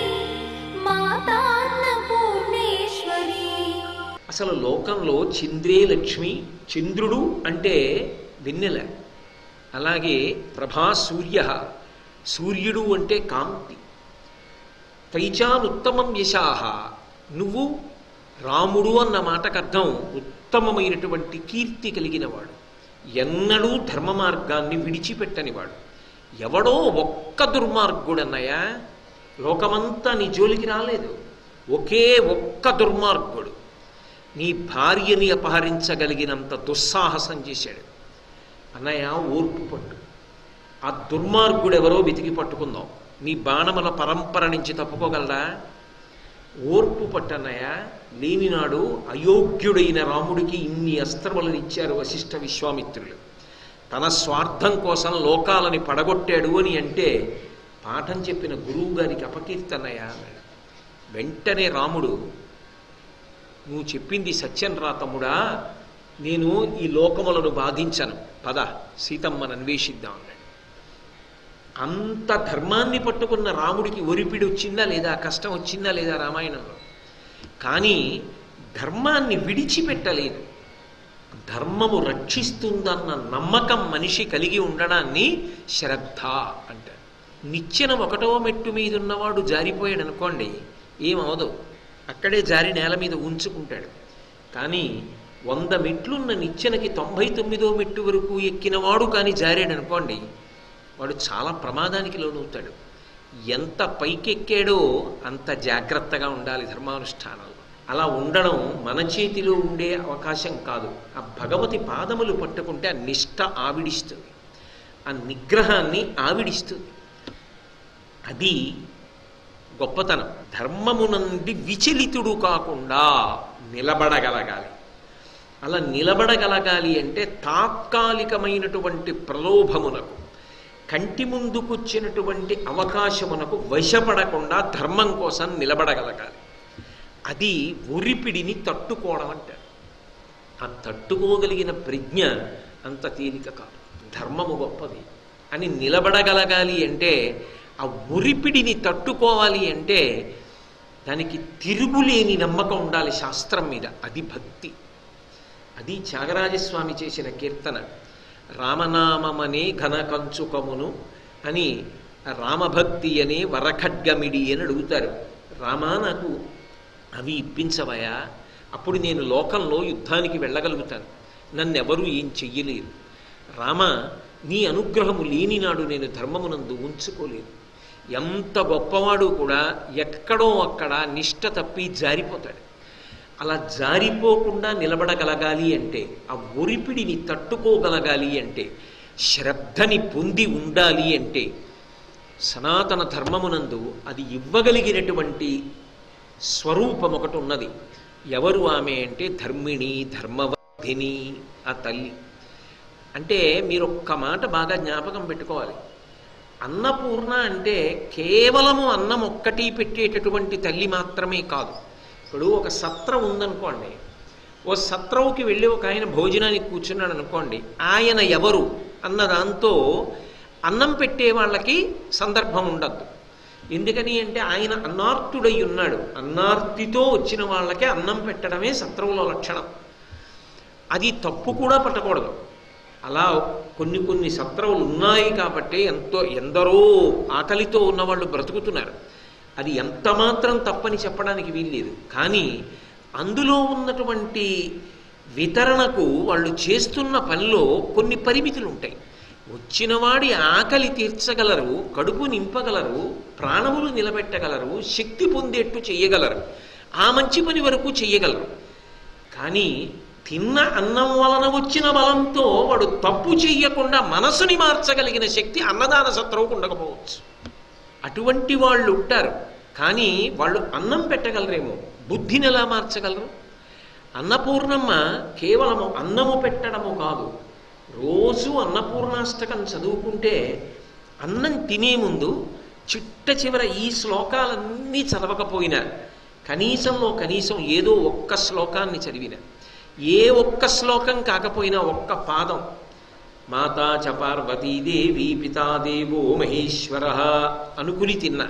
मातान्नपूर्णेश्वरी అసలు లోకంలో చంద్రే లక్ష్మి చంద్రుడు అంటే వెన్నెల అలాగే ప్రభా సూర్య సూర్యుడు అంటే కాంతి తైచానుత్తమం యశాహ నువ్వు రాముడు అన్న మాటకు అర్థం ఉత్తమమైనటువంటి కీర్తి కలిగినవాడు ఎన్నడూ ధర్మ మార్గాన్ని విడిచిపెట్టనివాడు ఎవడో ఒక్క దుర్మార్గుడన్నయ్యా లోకమంతా నీ జోలికి రాలేదు ఒకే ఒక్క దుర్మార్గుడు నీ భార్యని అపహరించగలిగినంత దుస్సాహసం చేశాడు అన్నయ్య ఓర్పు పట్టు ఆ దుర్మార్గుడెవరో వెతికి పట్టుకుందాం నీ బాణముల పరంపర నుంచి తప్పుకోగలరా ఓర్పు పట్టన్నయ్య లేనినాడు అయోగ్యుడైన రాముడికి ఇన్ని అస్త్రములను ఇచ్చారు వశిష్ఠ విశ్వామిత్రులు తన స్వార్థం కోసం లోకాలని పడగొట్టాడు అని అంటే పాఠం చెప్పిన గురువు గారికి అపకీర్తనయ్య అన్నాడు వెంటనే రాముడు నువ్వు చెప్పింది సత్యం రా తమ్ముడా నేను ఈ లోకములను బాధించను పద సీతమ్మను అన్వేషిద్దాం అన్నాడు అంత ధర్మాన్ని పట్టుకున్న రాముడికి ఒరిపిడి వచ్చిందా లేదా కష్టం వచ్చిందా లేదా రామాయణంలో కానీ ధర్మాన్ని విడిచిపెట్టలేదు ధర్మము రక్షిస్తుందన్న నమ్మకం మనిషి కలిగి ఉండడాన్ని శ్రద్ధ అంటారు నిచ్చెన ఒకటో మెట్టు మీద ఉన్నవాడు జారిపోయాడు అనుకోండి ఏమవదు అక్కడే జారి నేల మీద ఉంచుకుంటాడు కానీ వంద మెట్లున్న నిచ్చెనకి తొంభై తొమ్మిదో మెట్టు వరకు ఎక్కినవాడు కానీ జారాడు అనుకోండి వాడు చాలా ప్రమాదానికి లోనవుతాడు ఎంత పైకెక్కాడో అంత జాగ్రత్తగా ఉండాలి ధర్మానుష్ఠానంలో అలా ఉండడం మన చేతిలో ఉండే అవకాశం కాదు ఆ భగవతి పాదములు పట్టుకుంటే ఆ నిష్ట ఆవిడిస్తుంది ఆ నిగ్రహాన్ని ఆవిడిస్తుంది అది గొప్పతనం ధర్మము నుండి విచలితుడు కాకుండా నిలబడగలగాలి అలా నిలబడగలగాలి అంటే తాత్కాలికమైనటువంటి ప్రలోభమునకు కంటి ముందుకొచ్చినటువంటి అవకాశమునకు వశపడకుండా ధర్మం కోసం నిలబడగలగాలి అది ఉరిపిడిని తట్టుకోవడం అంటారు ఆ తట్టుకోగలిగిన ప్రజ్ఞ అంత తేలిక కాదు ధర్మము గొప్పది అని నిలబడగలగాలి అంటే ఆ ఉరిపిడిని తట్టుకోవాలి అంటే దానికి తిరుగులేని నమ్మకం ఉండాలి శాస్త్రం మీద అది భక్తి అది త్యాగరాజస్వామి చేసిన కీర్తన రామనామమనే ఘనకంచుకమును అని రామభక్తి అనే వరఖడ్గమిడి అని అడుగుతారు రామా నాకు అవి ఇప్పించవయా అప్పుడు నేను లోకంలో యుద్ధానికి వెళ్ళగలుగుతాను నన్నెవరూ ఏం చెయ్యలేరు రామ నీ అనుగ్రహము లేనినాడు నేను ధర్మమునందు ఉంచుకోలేదు ఎంత గొప్పవాడు కూడా ఎక్కడో అక్కడ నిష్ట తప్పి జారిపోతాడు అలా జారిపోకుండా నిలబడగలగాలి అంటే ఆ ఒరిపిడిని తట్టుకోగలగాలి అంటే శ్రద్ధని పొంది ఉండాలి అంటే సనాతన ధర్మమునందు అది ఇవ్వగలిగినటువంటి స్వరూపం ఒకటి ఉన్నది ఎవరు ఆమె అంటే ధర్మిణి ధర్మవర్ధిని ఆ తల్లి అంటే మీరు ఒక్క మాట బాగా జ్ఞాపకం పెట్టుకోవాలి అన్నపూర్ణ అంటే కేవలము అన్నం ఒక్కటి పెట్టేటటువంటి తల్లి మాత్రమే కాదు ఇప్పుడు ఒక సత్రం ఉందనుకోండి ఓ సత్రంకి వెళ్ళి ఒక ఆయన భోజనానికి కూర్చున్నాడు అనుకోండి ఆయన ఎవరు అన్న దాంతో అన్నం పెట్టే వాళ్ళకి సందర్భం ఉండద్దు ఎందుకని అంటే ఆయన అన్నార్తుడై ఉన్నాడు అన్నార్తితో వచ్చిన వాళ్ళకే అన్నం పెట్టడమే సత్రంలో లక్షణం అది తప్పు కూడా పట్టకూడదు అలా కొన్ని కొన్ని సత్రములు ఉన్నాయి కాబట్టి ఎంతో ఎందరో ఆకలితో ఉన్నవాళ్ళు బ్రతుకుతున్నారు అది ఎంత మాత్రం తప్పని చెప్పడానికి వీల్లేదు కానీ అందులో ఉన్నటువంటి వితరణకు వాళ్ళు చేస్తున్న పనిలో కొన్ని పరిమితులు ఉంటాయి వచ్చినవాడి ఆకలి తీర్చగలరు కడుపు నింపగలరు ప్రాణములు నిలబెట్టగలరు శక్తి పొందేట్టు చెయ్యగలరు ఆ మంచి పని వరకు చెయ్యగలరు కానీ తిన్న అన్నం వలన వచ్చిన బలంతో వాడు తప్పు చెయ్యకుండా మనసుని మార్చగలిగిన శక్తి అన్నదాన సత్రవుకు ఉండకపోవచ్చు అటువంటి వాళ్ళు ఉంటారు కానీ వాళ్ళు అన్నం పెట్టగలరేమో బుద్ధిని ఎలా మార్చగలరు అన్నపూర్ణమ్మ కేవలము అన్నము పెట్టడము కాదు రోజు అన్నపూర్ణాష్టకం చదువుకుంటే అన్నం తినే ముందు చిట్ట చివర ఈ శ్లోకాలన్నీ చదవకపోయినా కనీసంలో కనీసం ఏదో ఒక్క శ్లోకాన్ని చదివిన ఏ ఒక్క శ్లోకం కాకపోయినా ఒక్క పాదం మాతా చ పార్వతీదేవి పితాదేవో మహేశ్వర అనుకుని తిన్నా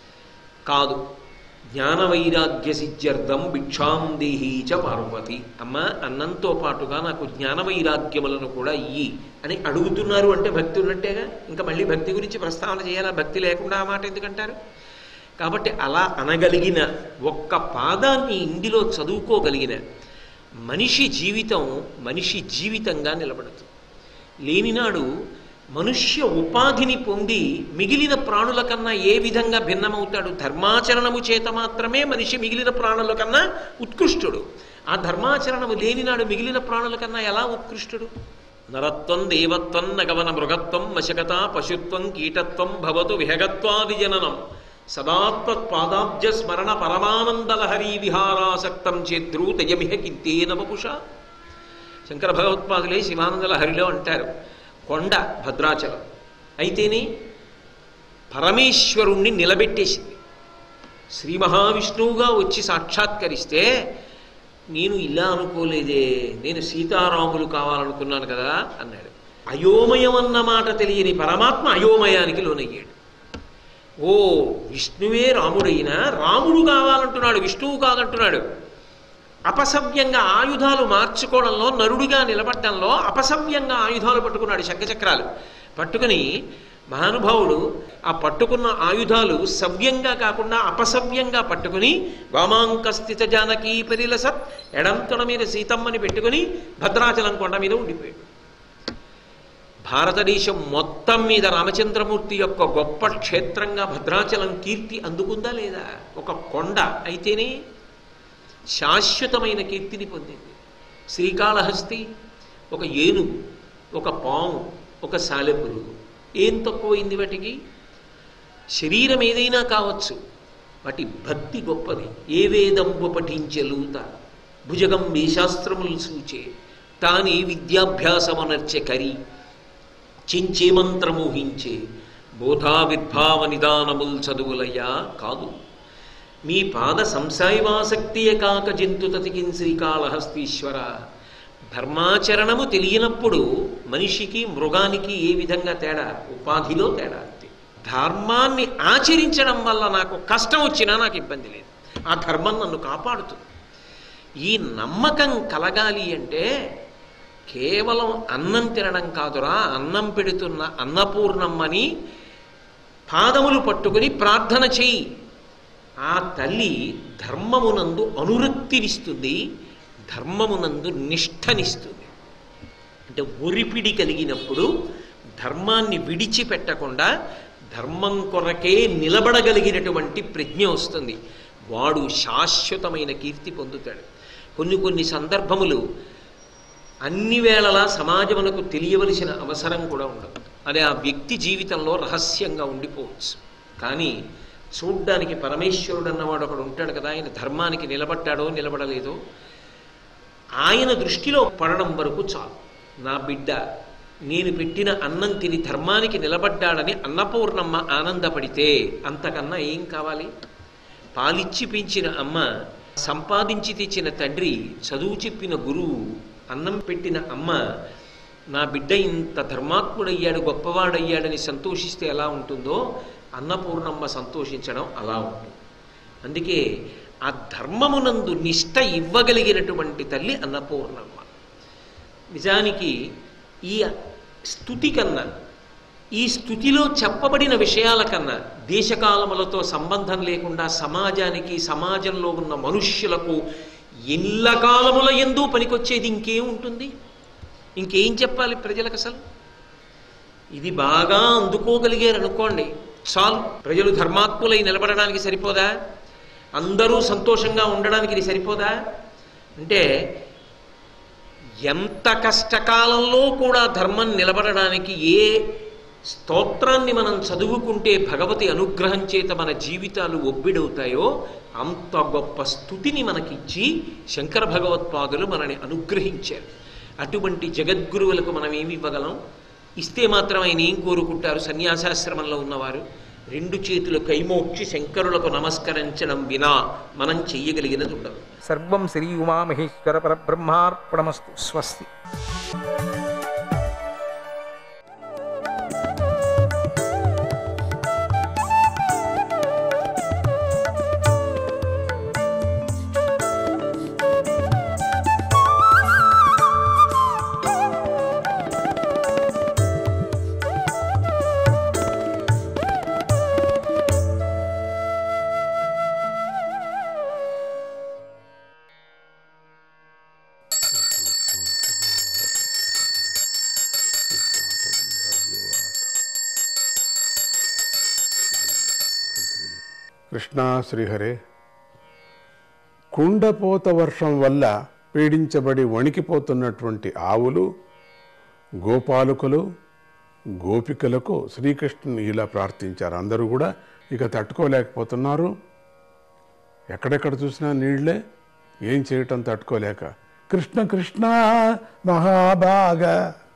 కాదు జ్ఞాన వైరాగ్య సిద్ధ్యర్థం భిక్షాం దేహీ చ పార్వతి అమ్మ అన్నంతో పాటుగా నాకు జ్ఞాన వైరాగ్యములను కూడా ఇయ్యి అని అడుగుతున్నారు అంటే భక్తి ఉన్నట్టేగా ఇంకా మళ్ళీ భక్తి గురించి ప్రస్తావన చేయాలా భక్తి లేకుండా ఆ మాట ఎందుకంటారు కాబట్టి అలా అనగలిగిన ఒక్క పాదాన్ని ఇందులో చదువుకోగలిగిన మనిషి జీవితం మనిషి జీవితంగా నిలబడుతుంది లేనినాడు మనుష్య ఉపాధిని పొంది మిగిలిన ప్రాణుల కన్నా ఏ విధంగా భిన్నమవుతాడు ధర్మాచరణము చేత మాత్రమే మనిషి మిగిలిన ప్రాణుల కన్నా ఉత్కృష్టుడు ఆ ధర్మాచరణము లేనినాడు మిగిలిన ప్రాణుల కన్నా ఎలా ఉత్కృష్టుడు నరత్వం దేవత్వం నగవన మృగత్వం మశకత పశుత్వం కీటత్వం భవతు విహగత్వాది జననం సదాత్మత్పాదాబ్జ స్మరణ పరమానందలహరీ విహారాసక్తం చేద్రు తయమిహ కింతేన వపుష శంకర భగవత్పాదులే శివానంద లహరిలో అంటారు కొండ భద్రాచలం అయితేనే పరమేశ్వరుణ్ణి నిలబెట్టేసింది శ్రీ మహావిష్ణువుగా వచ్చి సాక్షాత్కరిస్తే నేను ఇలా అనుకోలేదే నేను సీతారాములు కావాలనుకున్నాను కదా అన్నాడు అయోమయం అన్న మాట తెలియని పరమాత్మ అయోమయానికి లోనయ్యాడు ఓ విష్ణువే రాముడైనా రాముడు కావాలంటున్నాడు విష్ణువు కాదంటున్నాడు అపసవ్యంగా ఆయుధాలు మార్చుకోవడంలో నరుడిగా నిలబడటంలో అపసవ్యంగా ఆయుధాలు పట్టుకున్నాడు శంఖచక్రాలు పట్టుకుని మహానుభావుడు ఆ పట్టుకున్న ఆయుధాలు సవ్యంగా కాకుండా అపసవ్యంగా పట్టుకుని వామాంకస్థిత జానకీ పరిలసత్ ఎడంతొడ మీద సీతమ్మని పెట్టుకుని భద్రాచలం కొండ మీద ఉండిపోయాడు భారతదేశం మొత్తం మీద రామచంద్రమూర్తి యొక్క గొప్ప క్షేత్రంగా భద్రాచలం కీర్తి అందుకుందా లేదా ఒక కొండ అయితేనే శాశ్వతమైన కీర్తిని పొందింది శ్రీకాళహస్తి ఒక ఏనుగు ఒక పాము ఒక సాలెపురుగు ఏం తక్కువైంది వాటికి శరీరం ఏదైనా కావచ్చు వాటి భక్తి గొప్పది ఏ వేదంబు పఠించెలూత భుజగం మీ శాస్త్రములు సూచే తాని విద్యాభ్యాసమనర్చె కరి చించే మంత్రమోహించే బోధా విద్భావ నిదానముల్ చదువులయ్యా కాదు మీ పాద సంశయవాసక్తియ కాక జంతు తతికిన్ శ్రీకాళహస్తీశ్వర ధర్మాచరణము తెలియనప్పుడు మనిషికి మృగానికి ఏ విధంగా తేడా ఉపాధిలో తేడా అంతే ధర్మాన్ని ఆచరించడం వల్ల నాకు కష్టం వచ్చినా నాకు ఇబ్బంది లేదు ఆ ధర్మం నన్ను కాపాడుతుంది ఈ నమ్మకం కలగాలి అంటే కేవలం అన్నం తినడం కాదురా అన్నం పెడుతున్న అన్నపూర్ణమ్మని పాదములు పట్టుకుని ప్రార్థన చెయ్యి ఆ తల్లి ధర్మమునందు అనురక్తినిస్తుంది ధర్మమునందు నిష్ఠనిస్తుంది అంటే ఒరిపిడి కలిగినప్పుడు ధర్మాన్ని విడిచిపెట్టకుండా ధర్మం కొరకే నిలబడగలిగినటువంటి ప్రజ్ఞ వస్తుంది వాడు శాశ్వతమైన కీర్తి పొందుతాడు కొన్ని కొన్ని సందర్భములు అన్ని వేళలా సమాజమునకు తెలియవలసిన అవసరం కూడా ఉండదు అది ఆ వ్యక్తి జీవితంలో రహస్యంగా ఉండిపోవచ్చు కానీ చూడ్డానికి పరమేశ్వరుడు అన్నవాడు ఒకడు ఉంటాడు కదా ఆయన ధర్మానికి నిలబడ్డాడో నిలబడలేదో ఆయన దృష్టిలో పడడం వరకు చాలు నా బిడ్డ నేను పెట్టిన అన్నం తిని ధర్మానికి నిలబడ్డాడని అన్నపూర్ణమ్మ ఆనందపడితే అంతకన్నా ఏం కావాలి పాలిచ్చి పెంచిన అమ్మ సంపాదించి తెచ్చిన తండ్రి చదువు చెప్పిన గురువు అన్నం పెట్టిన అమ్మ నా బిడ్డ ఇంత ధర్మాత్ముడయ్యాడు గొప్పవాడయ్యాడని సంతోషిస్తే ఎలా ఉంటుందో అన్నపూర్ణమ్మ సంతోషించడం అలా ఉంటుంది అందుకే ఆ ధర్మమునందు నిష్ట ఇవ్వగలిగినటువంటి తల్లి అన్నపూర్ణమ్మ నిజానికి ఈ స్థుతి కన్నా ఈ స్థుతిలో చెప్పబడిన విషయాల కన్నా దేశకాలములతో సంబంధం లేకుండా సమాజానికి సమాజంలో ఉన్న మనుష్యులకు ఎల్ల కాలముల ఎందు పనికొచ్చేది ఇంకేం ఉంటుంది ఇంకేం చెప్పాలి ప్రజలకు అసలు ఇది బాగా అందుకోగలిగారు అనుకోండి చాలు ప్రజలు ధర్మాత్ములై నిలబడడానికి సరిపోదా అందరూ సంతోషంగా ఉండడానికి ఇది సరిపోదా అంటే ఎంత కష్టకాలంలో కూడా ధర్మం నిలబడడానికి ఏ స్తోత్రాన్ని మనం చదువుకుంటే భగవతి అనుగ్రహం చేత మన జీవితాలు ఒబ్బిడవుతాయో అంత గొప్ప స్థుతిని మనకిచ్చి శంకర భగవత్పాదులు మనని అనుగ్రహించారు అటువంటి జగద్గురువులకు మనం ఏమి ఇవ్వగలం ఇస్తే మాత్రం ఆయన ఏం కోరుకుంటారు సన్యాసాశ్రమంలో ఉన్నవారు రెండు చేతులు కైమోక్షి శంకరులకు నమస్కరించడం వినా మనం చెయ్యగలిగినది ఉండదు సర్వం శ్రీ ఉమామహేశ్వర పరబ్రహ్మార్పణమస్తు స్వస్తి కృష్ణా శ్రీహరే కుండపోత వర్షం వల్ల పీడించబడి వణికిపోతున్నటువంటి ఆవులు గోపాలకులు గోపికలకు శ్రీకృష్ణుని ఇలా ప్రార్థించారు అందరూ కూడా ఇక తట్టుకోలేకపోతున్నారు ఎక్కడెక్కడ చూసినా నీళ్లే ఏం చేయటం తట్టుకోలేక కృష్ణ కృష్ణ మహాభాగ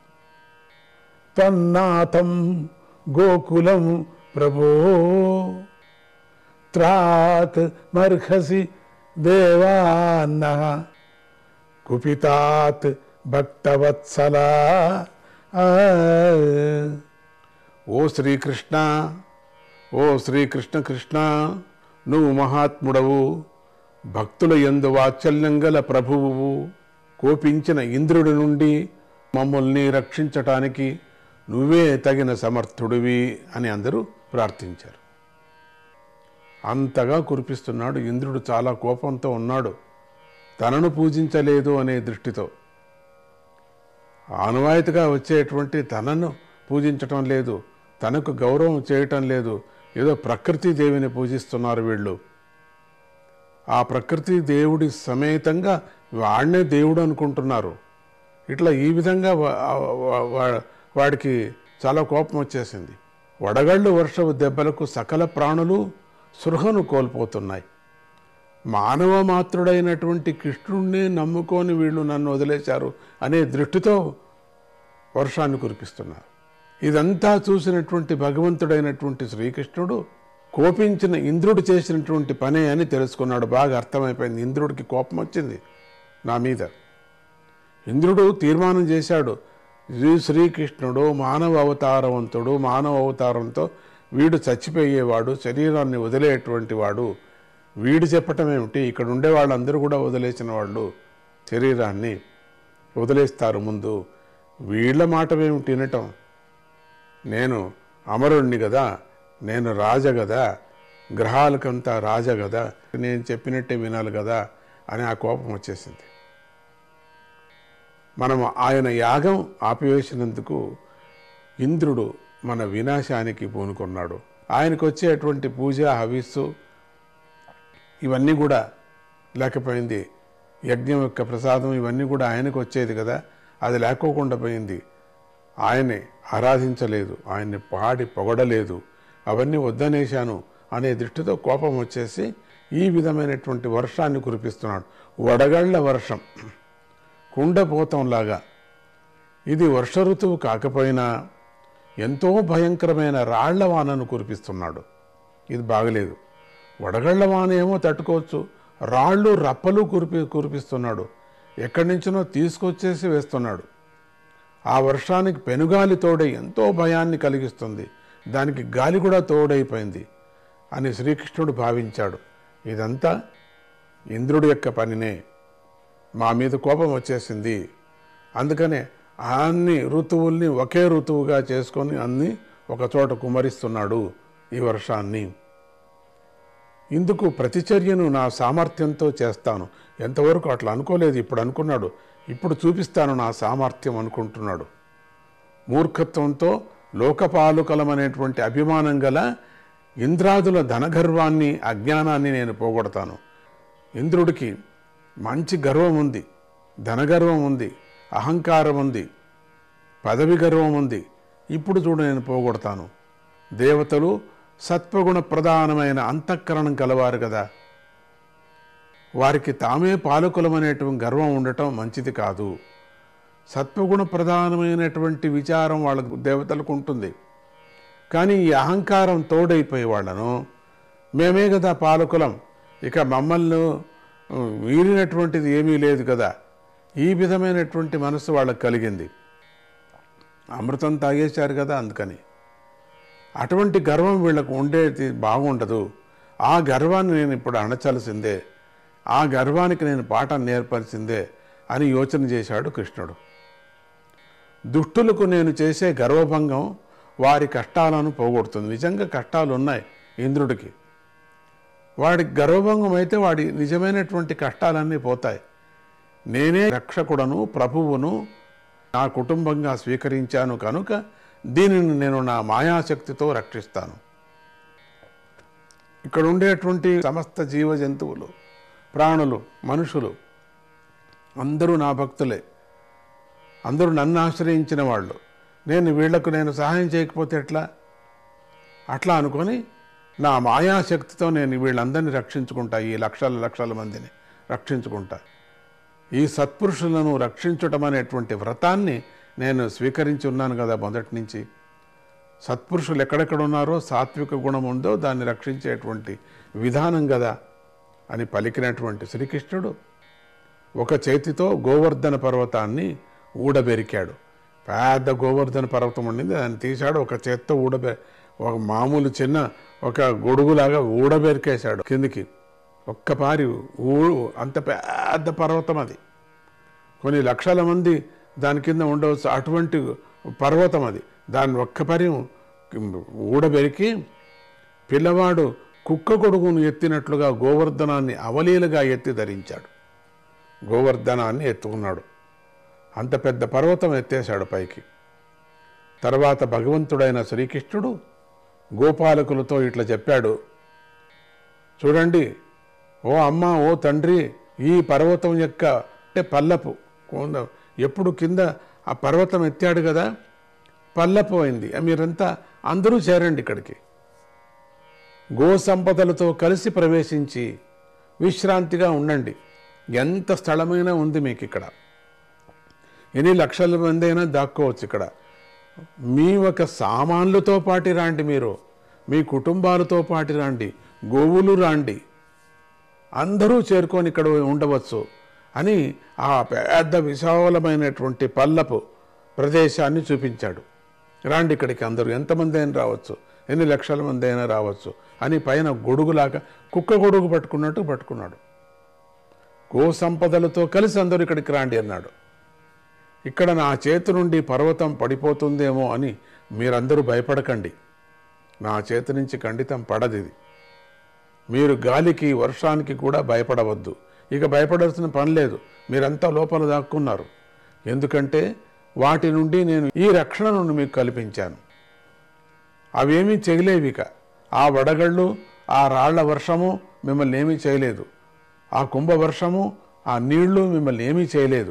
తన్నాథం గోకులం ప్రభో త్రాత్ మర్హసి దేవాన్న కుపితాత్ భక్తవత్సల ఆ. ఓ శ్రీకృష్ణ ఓ శ్రీకృష్ణ కృష్ణ నువ్వు మహాత్ముడవు భక్తుల యందు వాత్సల్యం గల ప్రభువువు కోపించిన ఇంద్రుడి నుండి మమ్మల్ని రక్షించటానికి నువ్వే తగిన సమర్థుడివి అని అందరూ ప్రార్థించారు అంతగా కురిపిస్తున్నాడు ఇంద్రుడు చాలా కోపంతో ఉన్నాడు తనను పూజించలేదు అనే దృష్టితో ఆనవాయితీగా వచ్చేటువంటి తనను పూజించటం లేదు తనకు గౌరవం చేయటం లేదు ఏదో ప్రకృతి దేవిని పూజిస్తున్నారు వీళ్ళు ఆ ప్రకృతి దేవుడి సమేతంగా వాడినే దేవుడు అనుకుంటున్నారు ఇట్లా ఈ విధంగా వా- వా- వా- వాడికి చాలా కోపం వచ్చేసింది వడగళ్ళు వర్షపు దెబ్బలకు సకల ప్రాణులు సృహను కోల్పోతున్నాయి మానవ మాత్రుడైనటువంటి కృష్ణుణ్ణి నమ్ముకొని వీళ్ళు నన్ను వదిలేశారు అనే దృష్టితో వర్షాన్ని కురిపిస్తున్నారు ఇదంతా చూసినటువంటి భగవంతుడైనటువంటి శ్రీకృష్ణుడు కోపించిన ఇంద్రుడు చేసినటువంటి పనే అని తెలుసుకున్నాడు బాగా అర్థమైపోయింది ఇంద్రుడికి కోపం వచ్చింది నా మీద ఇంద్రుడు తీర్మానం చేశాడు శ్రీ శ్రీకృష్ణుడు మానవ అవతారవంతుడు మానవ అవతారంతో వీడు చచ్చిపోయేవాడు శరీరాన్ని వదిలేటువంటి వాడు వీడు చెప్పటం ఏమిటి ఇక్కడ ఉండే వాళ్ళందరూ కూడా వదిలేసిన వాళ్ళు శరీరాన్ని వదిలేస్తారు ముందు వీళ్ళ మాట ఏమిటి వినటం నేను అమరుణ్ణి కదా నేను రాజ కదా గ్రహాలకంతా రాజ కదా నేను చెప్పినట్టే వినాలి కదా అని ఆ కోపం వచ్చేసింది మనం ఆయన యాగం ఆపివేసినందుకు ఇంద్రుడు మన వినాశానికి పూనుకున్నాడు ఆయనకు వచ్చేటువంటి పూజ హవిస్సు ఇవన్నీ కూడా లేకపోయింది యజ్ఞం యొక్క ప్రసాదం ఇవన్నీ కూడా ఆయనకు వచ్చేది కదా అది లేకోకుండా పోయింది ఆయన్ని ఆరాధించలేదు ఆయన్ని పాడి పొగడలేదు అవన్నీ వద్దనేశాను అనే దృష్టితో కోపం వచ్చేసి ఈ విధమైనటువంటి వర్షాన్ని కురిపిస్తున్నాడు వడగళ్ల వర్షం కుండపోతంలాగా ఇది వర్ష ఋతువు కాకపోయినా ఎంతో భయంకరమైన రాళ్ల వానను కురిపిస్తున్నాడు ఇది బాగలేదు వడగళ్ల వాన ఏమో తట్టుకోవచ్చు రాళ్ళు రప్పలు కురిపి కురిపిస్తున్నాడు ఎక్కడి నుంచినో తీసుకొచ్చేసి వేస్తున్నాడు ఆ వర్షానికి పెనుగాలి తోడై ఎంతో భయాన్ని కలిగిస్తుంది దానికి గాలి కూడా తోడైపోయింది అని శ్రీకృష్ణుడు భావించాడు ఇదంతా ఇంద్రుడి యొక్క పనినే మా మీద కోపం వచ్చేసింది అందుకనే అన్ని ఋతువుల్ని ఒకే ఋతువుగా చేసుకొని అన్ని ఒకచోట కుమరిస్తున్నాడు ఈ వర్షాన్ని ఇందుకు ప్రతిచర్యను నా సామర్థ్యంతో చేస్తాను ఎంతవరకు అట్లా అనుకోలేదు ఇప్పుడు అనుకున్నాడు ఇప్పుడు చూపిస్తాను నా సామర్థ్యం అనుకుంటున్నాడు మూర్ఖత్వంతో లోకపాలుకలమనేటువంటి అభిమానం గల ఇంద్రాదుల ధనగర్వాన్ని అజ్ఞానాన్ని నేను పోగొడతాను ఇంద్రుడికి మంచి గర్వం ఉంది ధనగర్వం ఉంది అహంకారం ఉంది పదవి గర్వం ఉంది ఇప్పుడు చూడు నేను పోగొడతాను దేవతలు సత్వగుణ ప్రధానమైన అంతఃకరణం కలవారు కదా వారికి తామే పాలకులమనేటువంటి గర్వం ఉండటం మంచిది కాదు సత్వగుణ ప్రధానమైనటువంటి విచారం వాళ్ళ దేవతలకు ఉంటుంది కానీ ఈ అహంకారం తోడైపోయే వాళ్ళను మేమే కదా పాలకులం ఇక మమ్మల్ని ఉమ్, వీరినటువంటిది ఏమీ లేదు కదా ఈ విధమైనటువంటి మనసు వాళ్ళకి కలిగింది అమృతం తాగేశారు కదా అందుకని అటువంటి గర్వం వీళ్ళకు ఉండేది బాగుండదు ఆ గర్వాన్ని నేను ఇప్పుడు అణచాల్సిందే ఆ గర్వానికి నేను పాఠం నేర్పాల్సిందే అని యోచన చేశాడు కృష్ణుడు దుష్టులకు నేను చేసే గర్వభంగం వారి కష్టాలను పోగొడుతుంది నిజంగా కష్టాలు ఉన్నాయి ఇంద్రుడికి వాడి గర్వభంగం అయితే వాడి నిజమైనటువంటి కష్టాలన్నీ పోతాయి నేనే రక్షకుడను ప్రభువును నా కుటుంబంగా స్వీకరించాను కనుక దీనిని నేను నా మాయాశక్తితో రక్షిస్తాను ఇక్కడ ఉండేటువంటి సమస్త జీవ జంతువులు ప్రాణులు మనుషులు అందరూ నా భక్తులే అందరూ నన్ను ఆశ్రయించిన వాళ్ళు నేను వీళ్లకు నేను సహాయం చేయకపోతే ఎట్లా అట్లా అనుకొని నా మాయాశక్తితో నేను వీళ్ళందరినీ రక్షించుకుంటా ఈ లక్షల లక్షల మందిని రక్షించుకుంటా ఈ సత్పురుషులను రక్షించటం అనేటువంటి వ్రతాన్ని నేను స్వీకరించి ఉన్నాను కదా మొదటి నుంచి సత్పురుషులు ఎక్కడెక్కడ ఉన్నారో సాత్విక గుణం ఉందో దాన్ని రక్షించేటువంటి విధానం కదా అని పలికినటువంటి శ్రీకృష్ణుడు ఒక చేతితో గోవర్ధన పర్వతాన్ని ఊడబెరికాడు పెద్ద గోవర్ధన పర్వతం ఉండింది దాన్ని తీశాడు ఒక చేత్తో ఊడబె ఒక మామూలు చిన్న ఒక గొడుగులాగా ఊడబెరికేశాడు కిందికి ఒక్కపారి ఊ అంత పెద్ద పర్వతం అది కొన్ని లక్షల మంది దాని కింద ఉండవచ్చు అటువంటి పర్వతం అది దాన్ని ఒక్కపరి ఊడబెరికి పిల్లవాడు కుక్క కొడుకును ఎత్తినట్లుగా గోవర్ధనాన్ని అవలీలుగా ఎత్తి ధరించాడు గోవర్ధనాన్ని ఎత్తుకున్నాడు అంత పెద్ద పర్వతం ఎత్తేశాడు పైకి తర్వాత భగవంతుడైన శ్రీకృష్ణుడు గోపాలకులతో ఇట్లా చెప్పాడు చూడండి ఓ అమ్మ ఓ తండ్రి ఈ పర్వతం యొక్క అంటే పల్లపు కొంద- ఎప్పుడు కింద ఆ పర్వతం ఎత్తాడు కదా పల్లపు అయింది మీరంతా అందరూ చేరండి ఇక్కడికి గో సంపదలతో కలిసి ప్రవేశించి విశ్రాంతిగా ఉండండి ఎంత స్థలమైనా ఉంది మీకు ఇక్కడ ఎన్ని లక్షల మంది అయినా దాక్కోవచ్చు ఇక్కడ మీ ఒక సామాన్లతో పాటి రాండి మీరు మీ కుటుంబాలతో పాటి రాండి గోవులు రాండి అందరూ చేరుకొని ఇక్కడ ఉండవచ్చు అని ఆ పెద్ద విశాలమైనటువంటి పల్లపు ప్రదేశాన్ని చూపించాడు రాండి ఇక్కడికి అందరూ ఎంతమంది అయినా రావచ్చు ఎన్ని లక్షల మంది అయినా రావచ్చు అని పైన గొడుగులాగా కుక్క గొడుగు పట్టుకున్నట్టు పట్టుకున్నాడు గో సంపదలతో కలిసి అందరూ ఇక్కడికి రాండి అన్నాడు ఇక్కడ నా చేతి నుండి పర్వతం పడిపోతుందేమో అని మీరందరూ భయపడకండి నా చేతి నుంచి ఖండితం పడదు ఇది మీరు గాలికి వర్షానికి కూడా భయపడవద్దు ఇక భయపడాల్సిన పని లేదు మీరంతా లోపల దాక్కున్నారు ఎందుకంటే వాటి నుండి నేను ఈ రక్షణను మీకు కల్పించాను అవేమీ చేయలేవి ఇక ఆ వడగళ్ళు ఆ రాళ్ల వర్షము మిమ్మల్ని ఏమీ చేయలేదు ఆ కుంభ వర్షము ఆ నీళ్లు మిమ్మల్ని ఏమీ చేయలేదు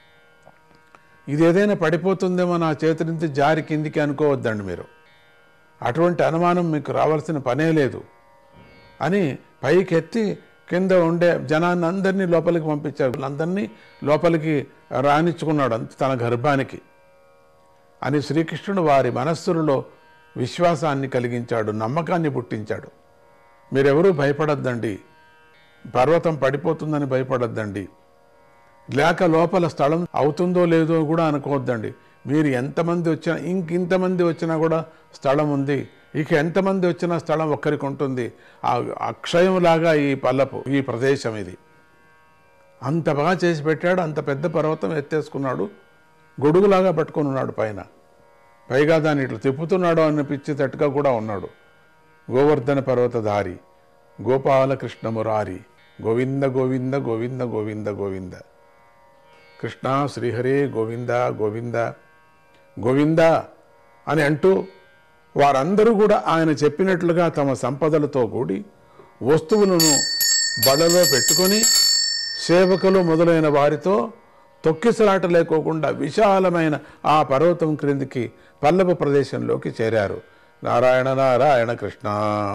ఇది ఏదైనా పడిపోతుందేమో నా చేతి నుంచి జారి కిందికి అనుకోవద్దండి మీరు అటువంటి అనుమానం మీకు రావాల్సిన పనే లేదు అని పైకెత్తి కింద ఉండే జనాన్ని అందరినీ లోపలికి పంపించారు అందరినీ లోపలికి రాణించుకున్నాడు అంత తన గర్భానికి అని శ్రీకృష్ణుడు వారి మనస్సులలో విశ్వాసాన్ని కలిగించాడు నమ్మకాన్ని పుట్టించాడు మీరెవరూ భయపడద్దండి పర్వతం పడిపోతుందని భయపడద్దండి లేక లోపల స్థలం అవుతుందో లేదో కూడా అనుకోవద్దండి మీరు ఎంతమంది వచ్చినా ఇంకింతమంది వచ్చినా కూడా స్థలం ఉంది ఇక ఎంతమంది వచ్చినా స్థలం ఒక్కరికి ఉంటుంది ఆ అక్షయంలాగా ఈ పల్లపు ఈ ప్రదేశం ఇది అంత బాగా చేసి పెట్టాడు అంత పెద్ద పర్వతం ఎత్తేసుకున్నాడు గొడుగులాగా పట్టుకొని ఉన్నాడు పైన పైగా దాన్ని ఇట్లా తిప్పుతున్నాడు అనిపించేటట్టుగా కూడా ఉన్నాడు గోవర్ధన పర్వతధారి గోపాలకృష్ణ మురారి గోవింద గోవింద గోవింద గోవింద గోవింద కృష్ణ శ్రీహరే గోవింద గోవింద గోవింద అని అంటూ వారందరూ కూడా ఆయన చెప్పినట్లుగా తమ సంపదలతో కూడి వస్తువులను బడలో పెట్టుకొని సేవకులు మొదలైన వారితో తొక్కిసలాట లేకోకుండా విశాలమైన ఆ పర్వతం క్రిందికి పల్లపు ప్రదేశంలోకి చేరారు నారాయణ నారాయణ కృష్ణ